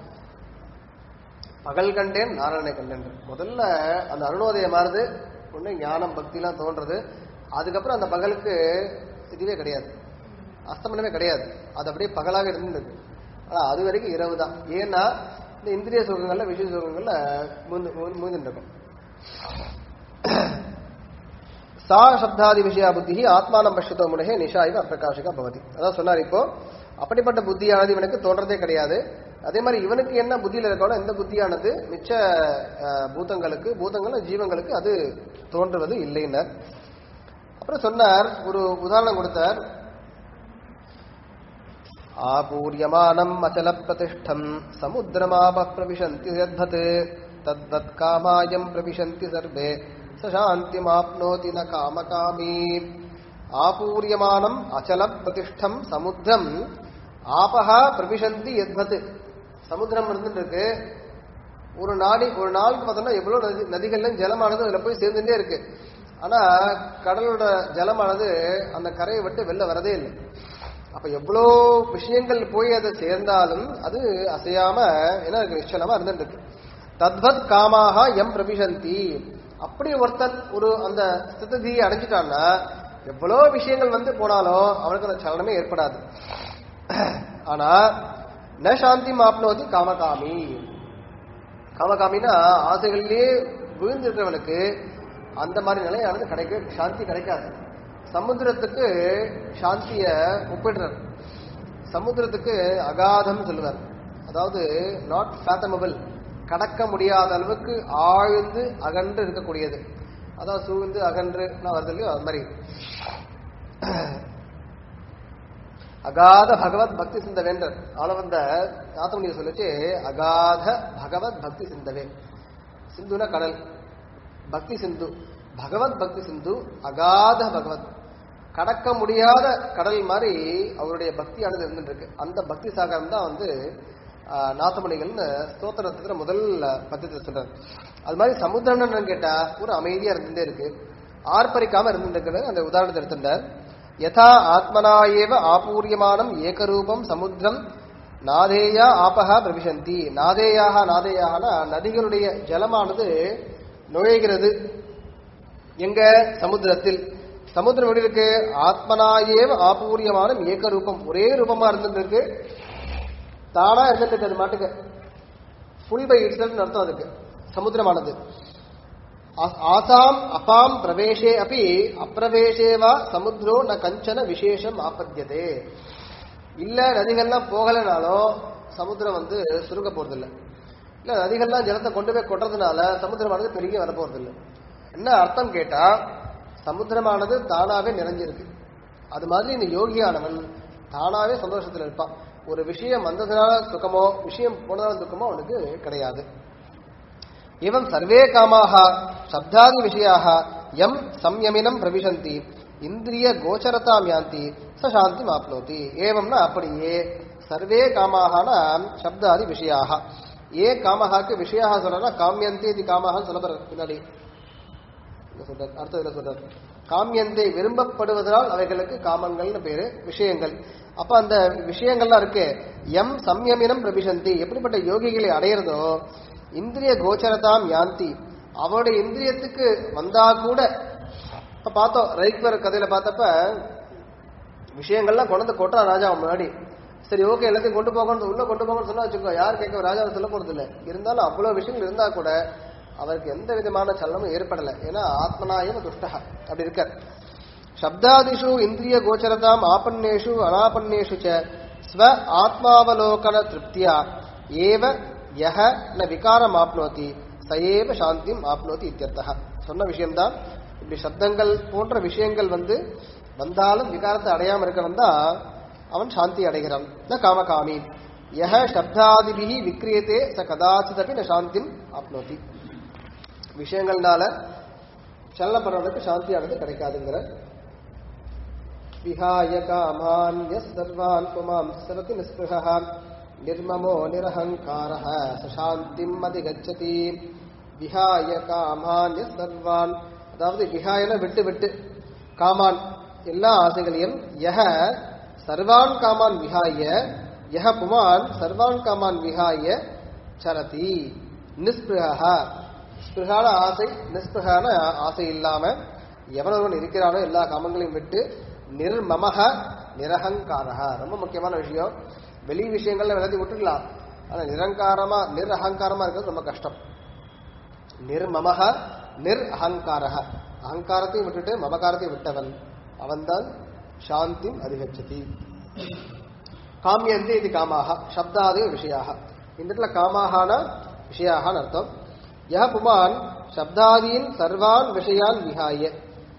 பகல் கண்டேன் நாராயணனை கண்டேன் முதல்ல அந்த அருணோதயம் மாறுது ஒண்ணு ஞானம் பக்திலாம் தோன்றது அதுக்கப்புறம் அந்த பகலுக்கு இதுவே கிடையாது அஸ்தமனமே கிடையாது அது அப்படியே பகலாக இருந்தது ஆனா அது வரைக்கும் இரவு தான் ஏன்னா இந்த இந்திரிய சுகங்கள்ல விஷய சுகங்கள்ல மூந்துட்டு இருக்கும் சா சப்தாதி விஷயா புத்தி ஆத்மானம் பஷ்யத்தோ முனகே நிஷா இவ அப்பிரகாஷிகா பவதி அதான் சொன்னார் இப்போ அப்படிப்பட்ட புத்தியானது இவனுக்கு தோன்றதே கிடையாது அதே மாதிரி இவனுக்கு என்ன புத்தியில இருக்கணும் இந்த புத்தியானது மிச்ச அஹ், பூதங்களுக்கு பூதங்கள் ஜீவங்களுக்கு அது தோன்றுவது இல்லைன்னர் அப்புறம் சொன்னார் ஒரு உதாரணம் கொடுத்தார் ஆபூரியமானம் அச்சல பிரதிஷ்டம் சமுத்திரமாப பிரவிசந்தி யத்வத் தத்வத் காமாயம் பிரவிசந்தி சர்வே சசாந்திமாப்னோதி ந காமகாமி ஆபூரியமானம் அச்சல பிரதிஷ்டம் சமுத்திரம் ஆபஹா பிரவிசந்தி யத்வத் சமுத்திரம் இருந்துட்டு இருக்கு ஒரு நாடி ஒரு நாளுக்கு பார்த்தோம்னா எவ்வளவு நதி நதிகள்ல ஜலமானது அதுல போய் சேர்ந்துட்டே இருக்கு ஆனா கடலோட ஜலமானது அந்த கரையை விட்டு வெளில வரதே இல்லை அப்ப எவ்வளோ விஷயங்கள் போய் அதை சேர்ந்தாலும் அது அசையாம என்ன இருக்கு நிச்சலமா இருந்துட்டு இருக்கு தத்வத் காமாக எம் பிரபிசந்தி அப்படி ஒருத்தன் ஒரு அந்த ஸ்திதியை அடைஞ்சிட்டான்னா எவ்வளோ விஷயங்கள் வந்து போனாலும் அவனுக்கு அந்த சலனமே ஏற்படாது ஆனா ந சாந்தி மாப்னோதி காமகாமி காமகாமினா ஆசைகளிலேயே விழுந்திருக்கிறவனுக்கு அந்த மாதிரி நிலையானது கிடைக்க சாந்தி கிடைக்காது சமுத்திரத்துக்கு சாந்திய ஒப்பிடுறார் சமுத்திரத்துக்கு அகாதம் சொல்லுவார் அதாவது நாட் ஃபேத்தமபிள் கடக்க முடியாத அளவுக்கு ஆழ்ந்து அகன்று இருக்கக்கூடியது அதான் சூழ்ந்து அகன்று வருது இல்லையோ அது மாதிரி அகாத பகவத் பக்தி சிந்தவேன்றர் ஆள வந்த நாத்தமணியை சொல்லிச்சு அகாத பகவத் பக்தி சிந்தவே சிந்துனா கடல் பக்தி சிந்து பகவத் பக்தி சிந்து அகாத பகவத் கடக்க முடியாத கடல் மாதிரி அவருடைய பக்தியானது இருந்துட்டு இருக்கு அந்த பக்தி சாகரம் தான் வந்து ஆஹ், நாத்தமணிகள்னு ஸ்தோத்திரத்துல முதல் பத்தியத்தை சொல்றாரு அது மாதிரி சமுத்திரம் என்னன்னு கேட்டா ஒரு அமைதியா இருந்துட்டே இருக்கு ஆர்ப்பரிக்காம இருந்துட்டு இருக்கிறது அந்த உதாரணத்தை எடுத்துட்டார் யதா ஆத்மனா ஏவ ஆபூரியமானம் ஏகரூபம் சமுத்திரம் நாதேயா ஆபஹா பிரவிசந்தி நாதேயாக நாதேயாகனா நதிகளுடைய ஜலமானது நுழைகிறது எங்க சமுத்திரத்தில் சமுத்திரம் எப்படி இருக்கு ஆத்மனாயேவ ஆபூரியமானம் ஏக ரூபம் ஒரே ரூபமா இருந்துட்டு இருக்கு தானா இருந்துட்டு இருக்கு அது மாட்டுக்கு ஃபுல் பை இட் அர்த்தம் அதுக்கு சமுத்திரமானது ஆ- ஆசாம் அபாம் பிரவேசே அப்படி அப்பிரவேசே வா சமுத்திரோ ந கஞ்சன விசேஷம் ஆபத்தியதே இல்ல நதிகள்லாம் போகலைனாலும் சமுத்திரம் வந்து சுருங்க போறதில்ல இல்ல நதிகள்லாம் ஜலத்தை கொண்டு போய் கொட்டுறதுனால சமுத்திரமானது பெருகி வர போறதில்ல என்ன அர்த்தம் கேட்டா சமுத்திரமானது தானாவே நிறைஞ்சிருக்கு அது மாதிரி இந்த யோகியானவன் தானாவே சந்தோஷத்துல இருப்பான் ஒரு விஷயம் வந்ததுனால சுகமோ விஷயம் போனதால துக்கமோ அவனுக்கு கிடையாது एवं सर्वे कामाः शब्दादि विषयाः यं संयमिनं प्रविशन्ति இந்திரிய கோச்சரதாம் யாந்தி ச சாந்திம் ஆப்னோதி ஏவம்னா அப்படியே சர்வே காமாகன சப்தாதி விஷயாக ஏ காமஹாக்கு விஷயாக சொல்றா காமியந்தே இது காமஹான்னு சொல்ல போற பின்னாடி என்ன சொல்றார் அடுத்த இதுல சொல்றார் காமியந்தை விரும்பப்படுவதால் அவைகளுக்கு காமங்கள்னு பேரு விஷயங்கள் அப்ப அந்த விஷயங்கள்லாம் இருக்கு எம் சம்யமினம் பிரபிசந்தி எப்படிப்பட்ட யோகிகளை அடையிறதோ இந்திரிய கோச்சரதாம் யாந்தி அவருடைய இந்திரியத்துக்கு வந்தா கூட இப்ப பார்த்தோம் ரைக்வர் கதையில பார்த்தப்ப விஷயங்கள்லாம் கொண்டு வந்து கொட்டுறான் ராஜா அவன் முன்னாடி சரி ஓகே எல்லாத்தையும் கொண்டு போகணும் உள்ள கொண்டு போகணும்னு சொன்னா வச்சுக்கோ யார் கேட்க ராஜாவை சொல்ல போறது இல்ல இருந்தாலும் அவ்வளவு விஷயங்கள் இருந்தா கூட அவருக்கு எந்த விதமான சலனமும் ஏற்படல ஏன்னா ஆத்மனாயம் துஷ்டா அப்படி இருக்கார் சப்தாதிஷு இந்திரிய கோச்சரதாம் ஆபன்னேஷு அனாபன்னேஷு ச ஸ்வ ஆத்மாவலோகன திருப்தியா ஏவ யஹ ந விகாரம் ஆப்னோதி சயேவ சாந்திம் ஆப்னோதி இத்தியர்த்தः சொன்ன விஷயம்தான் இப்படி சப்தங்கள் போன்ற விஷயங்கள் வந்து வந்தாலும் விகாரத்தை அடையாம இருக்கவன் தான் அவன் சாந்தி அடைகிறான் ந காமகாமி யஹ சப்தாதிபிஹி விக்ரியதே ச கதாச்சிதபி ந சாந்திம் ஆப்னோதி விஷயங்கள்னால சலனப்படுறவனுக்கு சாந்தியானது கிடைக்காதுங்கிற விஹாய காமான் எஸ் சர்வான் புமாம் சரதி நிஸ்பிருஹ நிர்மமோ நிரஹங்காரः சசாந்திம் அதிகச்சதி விஹாய காமான் எஸ் சர்வான் அதாவது விஹாயன விட்டு விட்டு காமான் எல்லா ஆசைகளையும் யஹ சர்வான் காமான் விஹாய யஹ புமான் சர்வான் காமான் விஹாய சரதி நிஸ்பிருஹ ஸ்பிருகான ஆசை நிஸ்பிருகான ஆசை இல்லாம எவன் ஒருவன் இருக்கிறானோ எல்லா காமங்களையும் விட்டு நிர்மமக நிரகங்காரக ரொம்ப முக்கியமான விஷயம் வெளி விஷயங்கள்ல எல்லாத்தையும் விட்டுடலாம் ஆனா நிரங்காரமா நிர் அகங்காரமா இருக்கிறது ரொம்ப கஷ்டம் நிர்மமக நிர் அகங்காரக அகங்காரத்தையும் விட்டுட்டு மமகாரத்தையும் விட்டவன் அவன்தான் சாந்திம் அதிகச்சதி காமியந்தே இது காமாக சப்தாதே விஷயாக இந்த இடத்துல காமாகான விஷயாகனு அர்த்தம் யஹ புமான் சப்தாதீன் சர்வான் விஷயான் விஹாய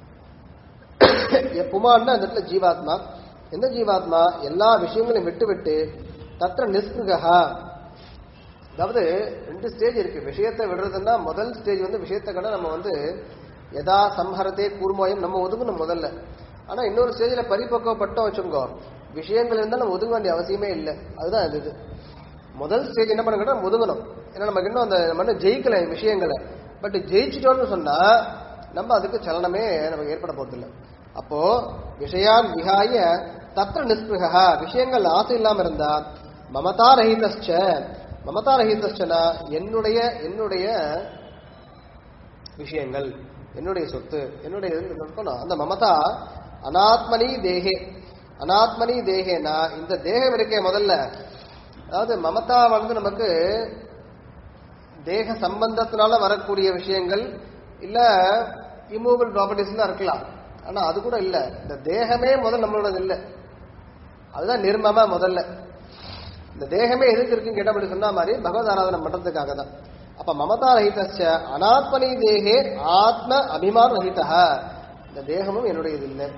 ய புமான்னா அந்த இடத்துல ஜீவாத்மா எந்த ஜீவாத்மா எல்லா விஷயங்களையும் விட்டு விட்டு தத்திர நிஸ்பிருகா அதாவது ரெண்டு ஸ்டேஜ் இருக்கு விஷயத்தை விடுறதுன்னா முதல் ஸ்டேஜ் வந்து விஷயத்தை கூட நம்ம வந்து எதா சம்ஹரத்தே கூர்மோயம் நம்ம ஒதுங்கணும் முதல்ல ஆனா இன்னொரு ஸ்டேஜ்ல பரிபக்குவப்பட்டோம் வச்சுக்கோ விஷயங்கள் இருந்தால் நம்ம ஒதுங்க வேண்டிய அவசியமே இல்லை அதுதான் இது இது முதல் ஸ்டேஜ் என்ன பண்ணுங்க ஒதுங்கணும் ஏன்னா நமக்கு இன்னும் அந்த நம்ம இன்னும் ஜெயிக்கல விஷயங்களை பட் ஜெயிச்சிட்டோம்னு சொன்னா நம்ம அதுக்கு சலனமே நமக்கு ஏற்பட போறதில்லை அப்போ விஷயான் விகாய தத்திர நிஸ்பிருகா விஷயங்கள் ஆசை இல்லாம இருந்தா மமதா ரஹிதஸ்ச மமதா ரஹிதஸ்சனா என்னுடைய என்னுடைய விஷயங்கள் என்னுடைய சொத்து என்னுடைய இது இருக்கணும். அந்த மமதா அனாத்மனி தேகே அனாத்மனி தேகேனா இந்த தேகம் இருக்கே முதல்ல அதாவது மமதா வந்து நமக்கு தேக சம்பந்தத்தினால வரக்கூடிய விஷயங்கள் இல்ல இம்மூவபிள் ப்ராப்பர்ட்டிஸ் தான் இருக்கலாம் ஆனா அது கூட இல்ல இந்த தேகமே முதல் நம்மளோடது இல்ல அதுதான் நிர்மம முதல்ல இந்த தேகமே எதுக்கு இருக்குன்னு கேட்ட அப்படி சொன்ன மாதிரி பகவத் ஆராதனை பண்றதுக்காக தான் அப்ப மமதா ரஹிதஸ்ய அனாத்மனி தேகே ஆத்ம அபிமான ரஹிதா இந்த தேகமும் என்னுடையது இல்லை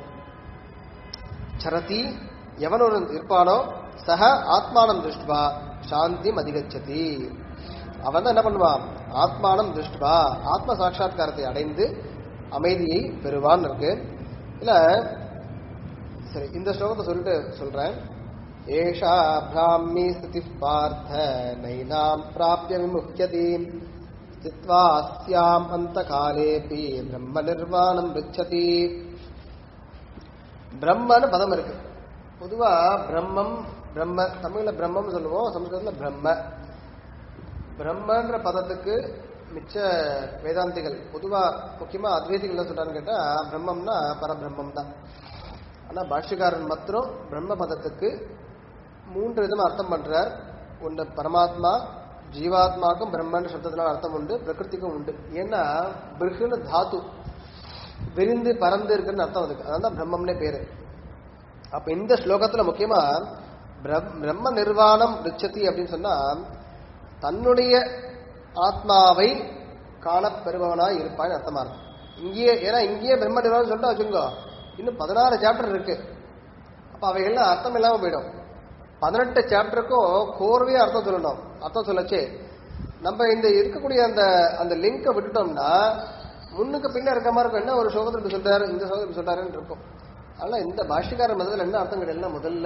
சரதி எவன் ஒரு இருப்பானோ சக ஆத்மானம் திருஷ்டுவா சாந்திம் அதிகச்சதி அவன் தான் என்ன பண்ணுவான் ஆத்மானம் திருஷ்டுவா ஆத்ம சாட்சா்காரத்தை அடைந்து அமைதியை பெறுவான் இருக்கு இல்ல சரி இந்த ஸ்லோகத்தை சொல்லிட்டு சொல்றேன் ஏஷா பிராமி ஸ்திதி பார்த்த நைனாம் பிராபிய விமுக்கியதி ஸ்தித்வா அஸ்யாம் அந்த காலேபி பிரம்ம நிர்வாணம் ரிச்சதி பிரம்மன்னு பதம் இருக்கு பொதுவா பிரம்மம் பிரம்ம தமிழ்ல பிரம்மம் சொல்லுவோம் சம்ஸ்கிருதத்துல பிரம்ம பிரம்மன்ற பதத்துக்கு மிச்ச வேதாந்திகள் பொதுவா முக்கியமா அத்வைதிகள் என்ன சொல்றான்னு கேட்டா பிரம்மம்னா பரபிரம்மம் தான் ஆனா பாஷ்யக்காரன் மாத்திரம் பிரம்ம பதத்துக்கு மூன்று விதமா அர்த்தம் பண்றார் ஒன்று பரமாத்மா ஜீவாத்மாக்கும் பிரம்மன் சப்தத்தினால அர்த்தம் உண்டு பிரகிருதிக்கும் உண்டு ஏன்னா பிருகுன்னு தாத்து விரிந்து பறந்து இருக்குன்னு அர்த்தம் அதுக்கு அதான் பிரம்மம்னே பேரு அப்ப இந்த ஸ்லோகத்துல முக்கியமா பிரம்- பிரம்ம நிர்வாணம் ரிச்சதி அப்படின்னு சொன்னா தன்னுடைய ஆத்மாவை காணப்பெறுபவனாய் இருப்பான்னு அர்த்தமா இருக்கும் இங்கேயே ஏன்னா இங்கேயே பிரம்ம நிர்வாணம் சொல்லிட்டு வச்சுக்கோ இன்னும் பதினாறு சாப்டர் இருக்கு அப்ப அவைகள்லாம் அர்த்தம் இல்லாம போயிடும் பதினெட்டு சாப்டருக்கும் கோர்வையா அர்த்தம் சொல்லணும் அர்த்தம் சொல்லச்சு நம்ம இந்த இருக்கக்கூடிய அந்த அந்த லிங்கை விட்டுட்டோம்னா முன்னுக்கு பின்ன இருக்க மாதிரி இருக்கும் என்ன ஒரு ஸ்லோகத்தில் இப்படி சொல்றாரு இந்த ஸ்லோகத்தில் இப்படி சொல்றாருன்னு இருக்கும் அதனால இந்த பாஷ்யக்காரர் முதல்ல என்ன அர்த்தம் கிடையாது முதல்ல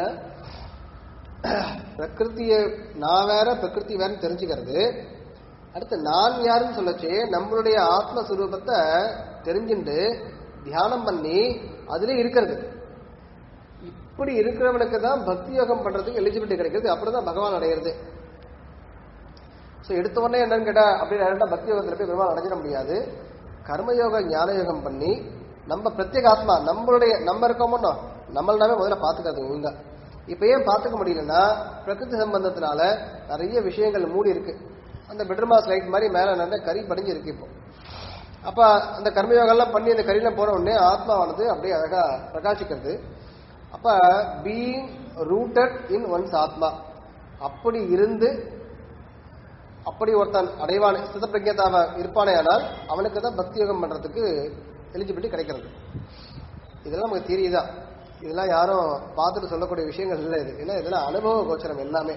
பிரகிருத்திய நான் வேற பிரகிருதி வேறன்னு தெரிஞ்சுக்கிறது அடுத்து நான் யாருன்னு சொல்லச்சு நம்மளுடைய ஆத்மஸ்வரூபத்தை தெரிஞ்சுண்டு தியானம் பண்ணி அதுல இருக்கிறது இப்படி இருக்கிறவனுக்கு தான் பக்தி யோகம் பண்றதுக்கு எலிஜிபிலிட்டி கிடைக்கிறது அப்படிதான் பகவான் அடையிறது ஸோ எடுத்த உடனே என்னன்னு கேட்டா அப்படி டேரக்டா பக்தி யோகத்தில் போய் பெருமாள் அடைஞ்சிட முடியாது கர்மயோக ஞான யோகம் பண்ணி நம்ம பிரத்யேக ஆத்மா நம்மளுடைய நம்ம இருக்கோமோ நம்மளாவே முதல்ல பார்த்துக்கிறது ஒழுங்கா இப்ப ஏன் பார்த்துக்க முடியலன்னா பிரகிருதி சம்பந்தத்தினால நிறைய விஷயங்கள் மூடி இருக்கு அந்த பெட்ரூமாஸ் லைட் மாதிரி மேல நல்ல கறி படிஞ்சு இருக்கு இப்போ அப்ப அந்த கர்மயோகம்லாம் பண்ணி அந்த கரியில போன உடனே ஆத்மாவானது அப்படியே அழகா பிரகாசிக்கிறது அப்ப பீயிங் ரூட்டட் இன் ஒன்ஸ் ஆத்மா அப்படி இருந்து அப்படி ஒருத்தன் அடைவான் ஸ்தித பிரஜதாவ இருப்பானே ஆனால் அவனுக்கு தான் பக்தி யோகம் பண்றதுக்கு எலிஜிபிலிட்டி கிடைக்கிறது இதெல்லாம் நமக்கு தெரியுதா இதெல்லாம் யாரும் பார்த்துட்டு சொல்லக்கூடிய விஷயங்கள் இல்லை இது ஏன்னா இதெல்லாம் அனுபவ கோச்சரம் எல்லாமே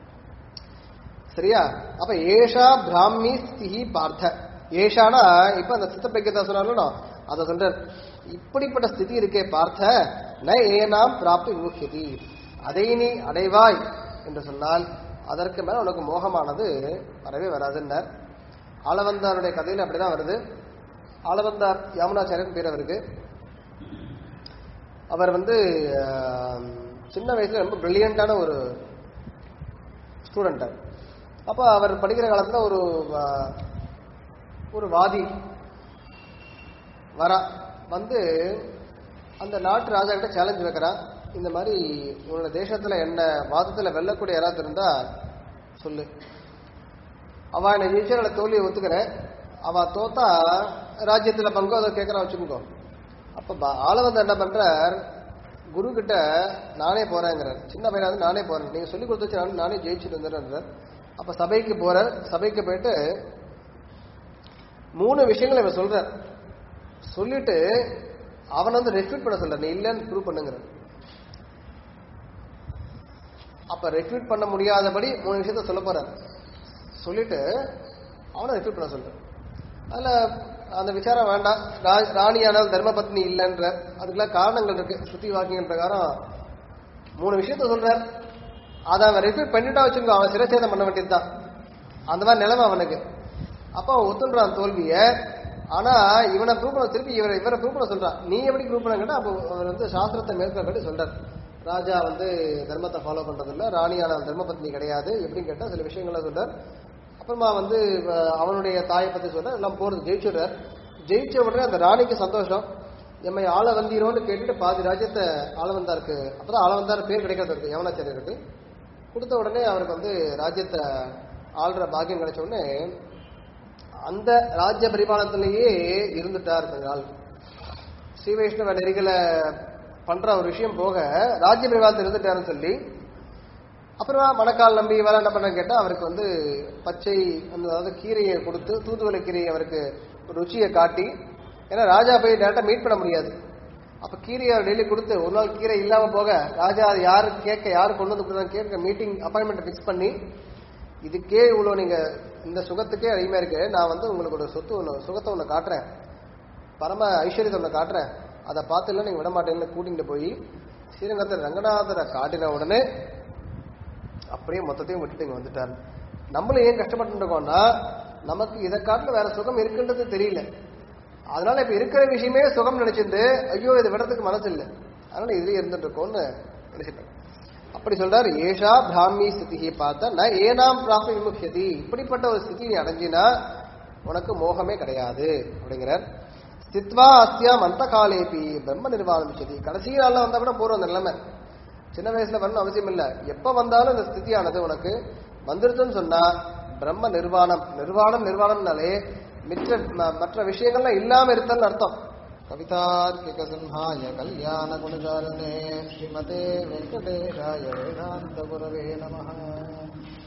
சரியா அப்ப ஏஷா பிராமி ஸ்திஹி பார்த்த ஏஷானா இப்ப அந்த சித்த பிரஜதா சொன்னாலும் அதை சொல்றார் இப்படிப்பட்ட ஸ்திதி இருக்கே பார்த்த ந ஏனாம் பிராப்தி விமுக்கியதி அதை நீ அடைவாய் என்று சொன்னால் அதற்கு மேல உனக்கு மோகமானது வரவே வராதுன்னார் ஆளவந்தாருடைய கதையில அப்படிதான் வருது ஆளவந்தார் யாமுனாச்சாரியன் பேர் அவருக்கு அவர் வந்து ஆஹ், சின்ன வயசுல ரொம்ப பிரில்லியண்டான ஒரு ஸ்டூடெண்ட் அப்ப அவர் படிக்கிற காலத்துல ஒரு ஆஹ், ஒரு வாதி வரா வந்து அந்த நாட்டு ராஜா கிட்ட சேலஞ்ச் வைக்கிறான் இந்த மாதிரி உன்னோட தேசத்துல என்ன வாதத்துல வெல்லக்கூடிய யாராவது இருந்தா சொல்லு அவ என்ன ஜெயிச்சவங்களை தோல்வியை ஒத்துக்கிறேன் அவ தோத்தா ராஜ்யத்துல பங்கு அதை கேட்கறா வச்சுக்கோ அப்ப ப- ஆளவந்த என்ன பண்றார் குரு கிட்ட நானே போறேங்கிறார் சின்ன பையனா வந்து நானே போறேன் நீங்க சொல்லி கொடுத்து நான் நானே ஜெயிச்சுட்டு வந்துடுறேன் அப்ப சபைக்கு போறார் சபைக்கு போயிட்டு மூணு விஷயங்களை இவர் சொல்றார் சொல்லிட்டு அவனை வந்து ரெஃப்யூட் பண்ண சொல்ற நீ இல்லைன்னு ப்ரூவ் பண்ணுங்கிற அப்ப ரெஃப்யூட் பண்ண முடியாதபடி மூணு விஷயத்த சொல்ல போறார் சொல்லிட்டு அவனை ரெஃப்யூட் பண்ண சொல்ற அதுல அந்த விசாரம் வேண்டாம் ரா- ராணியானால் தர்மபத்னி இல்லைன்ற அதுக்கெல்லாம் காரணங்கள் இருக்கு ஸ்ருதி வாக்கியங்கள் பிரகாரம் மூணு விஷயத்த சொல்றார் அதை அவன் ரெஃப்யூட் பண்ணிட்டா வச்சுக்கோ அவன் சிரச்சேதம் பண்ண வேண்டியதுதான் அந்த மாதிரி நிலைமை அவனுக்கு அப்ப அவன் ஒத்துன்றான் தோல்விய ஆனா இவனை ப்ரூவ் பண்ண திருப்பி இவரை இவரை ப்ரூவ் பண்ண சொல்றான் நீ எப்படி ப்ரூவ் பண்ண கேட்டா அப்போ அவர் வந்து சாஸ்திரத்தை மேற்கொள்ளி சொல்றார் ராஜா வந்து தர்மத்தை ஃபாலோ பண்றதில்ல ராணியான தர்மபத்னி கிடையாது எப்படின்னு கேட்டா சில விஷயங்களை சொல்றார் அப்புறமா வந்து அஹ், அவனுடைய தாயை பத்தி சொல்றார் எல்லாம் போறது ஜெயிச்சுடுறார் ஜெயிச்ச உடனே அந்த ராணிக்கு சந்தோஷம் எம்மை ஆள வந்தீரோன்னு கேட்டுட்டு பாதி ராஜ்யத்தை ஆள வந்தாருக்கு அப்பதான் ஆள வந்தார் பேர் கிடைக்கிறது இருக்கு யவனாச்சாரியருக்கு கொடுத்த உடனே அவருக்கு வந்து ராஜ்யத்தை ஆள்ற பாக்கியம் கிடைச்ச உடனே அந்த ராஜ்ய பரிபாலனத்திலேயே இருந்துட்டார் கொஞ்ச நாள் ஸ்ரீ வைஷ்ணவ நெறிகளை பண்ற ஒரு விஷயம் போக ராஜ்ய பரிபாலனத்தில் இருந்துட்டாருன்னு சொல்லி அப்புறமா மணக்கால் நம்பி வேலை என்ன பண்ண கேட்டா அவருக்கு வந்து பச்சை அந்த அதாவது கீரையை கொடுத்து தூதுவளை கீரையை அவருக்கு ருச்சியை காட்டி ஏன்னா ராஜா போய் டேரக்டா மீட் பண்ண முடியாது அப்ப கீரையை அவர் டெய்லி கொடுத்து ஒரு நாள் கீரை இல்லாம போக ராஜா அது யாரு கேட்க யாரு கொண்டு வந்து கொடுத்தாங்க கேட்க மீட்டிங் அப்பாயின்மெண்ட் ஃபிக்ஸ் பண்ணி இதுக்கே இவ்வளவு நீங்க இந்த சுகத்துக்கே அதிகமா இருக்கு நான் வந்து உங்களுக்கு ஒரு சொத்து ஒன்று சுகத்தை ஒன்று காட்டுறேன் பரம ஐஸ்வர்யத்தை ஒன்று காட்டுறேன் அதை பார்த்துல நீங்க விட மாட்டேன்னு கூட்டிட்டு போய் ஸ்ரீரங்கத்தில் ரங்கநாதரை காட்டின உடனே அப்படியே மொத்தத்தையும் விட்டுட்டு இங்க வந்துட்டார் நம்மளும் ஏன் கஷ்டப்பட்டு இருக்கோம்னா நமக்கு இதை காட்டில வேற சுகம் இருக்குன்றது தெரியல அதனால இப்ப இருக்கிற விஷயமே சுகம் நினைச்சிருந்து ஐயோ இதை விடறதுக்கு மனசு இல்லை அதனால இதுலயே இருந்துட்டு இருக்கோம்னு நினைச்சிட்டேன் அப்படி சொல்றாரு ஏஷா பிராமி ஸ்திதியை பார்த்தா நான் ஏனாம் பிராப்தி விமுக்கியதி இப்படிப்பட்ட ஒரு ஸ்திதி நீ அடைஞ்சினா உனக்கு மோகமே கிடையாது அப்படிங்கிறார் ஸ்தித்வா அஸ்தியாம் அந்த காலேபி பிரம்ம நிர்வாணம் விசதி கடைசி நாள்ல வந்தா கூட போறோம் அந்த நிலைமை சின்ன வயசுல வரணும் அவசியம் இல்ல எப்ப வந்தாலும் இந்த ஸ்திதியானது உனக்கு வந்துருச்சுன்னு சொன்னா பிரம்ம நிர்வாணம் நிர்வாணம் நிர்வாணம்னாலே மிற்ற ம- மற்ற விஷயங்கள்லாம் இல்லாம இருத்தல்னு அர்த்தம் கவிதார்க்கிக சிம்ஹாய கல்யாண குணஜாலனே ஸ்ரீமதே வெங்கடேஷாய வேதாந்த குரவே நமஹ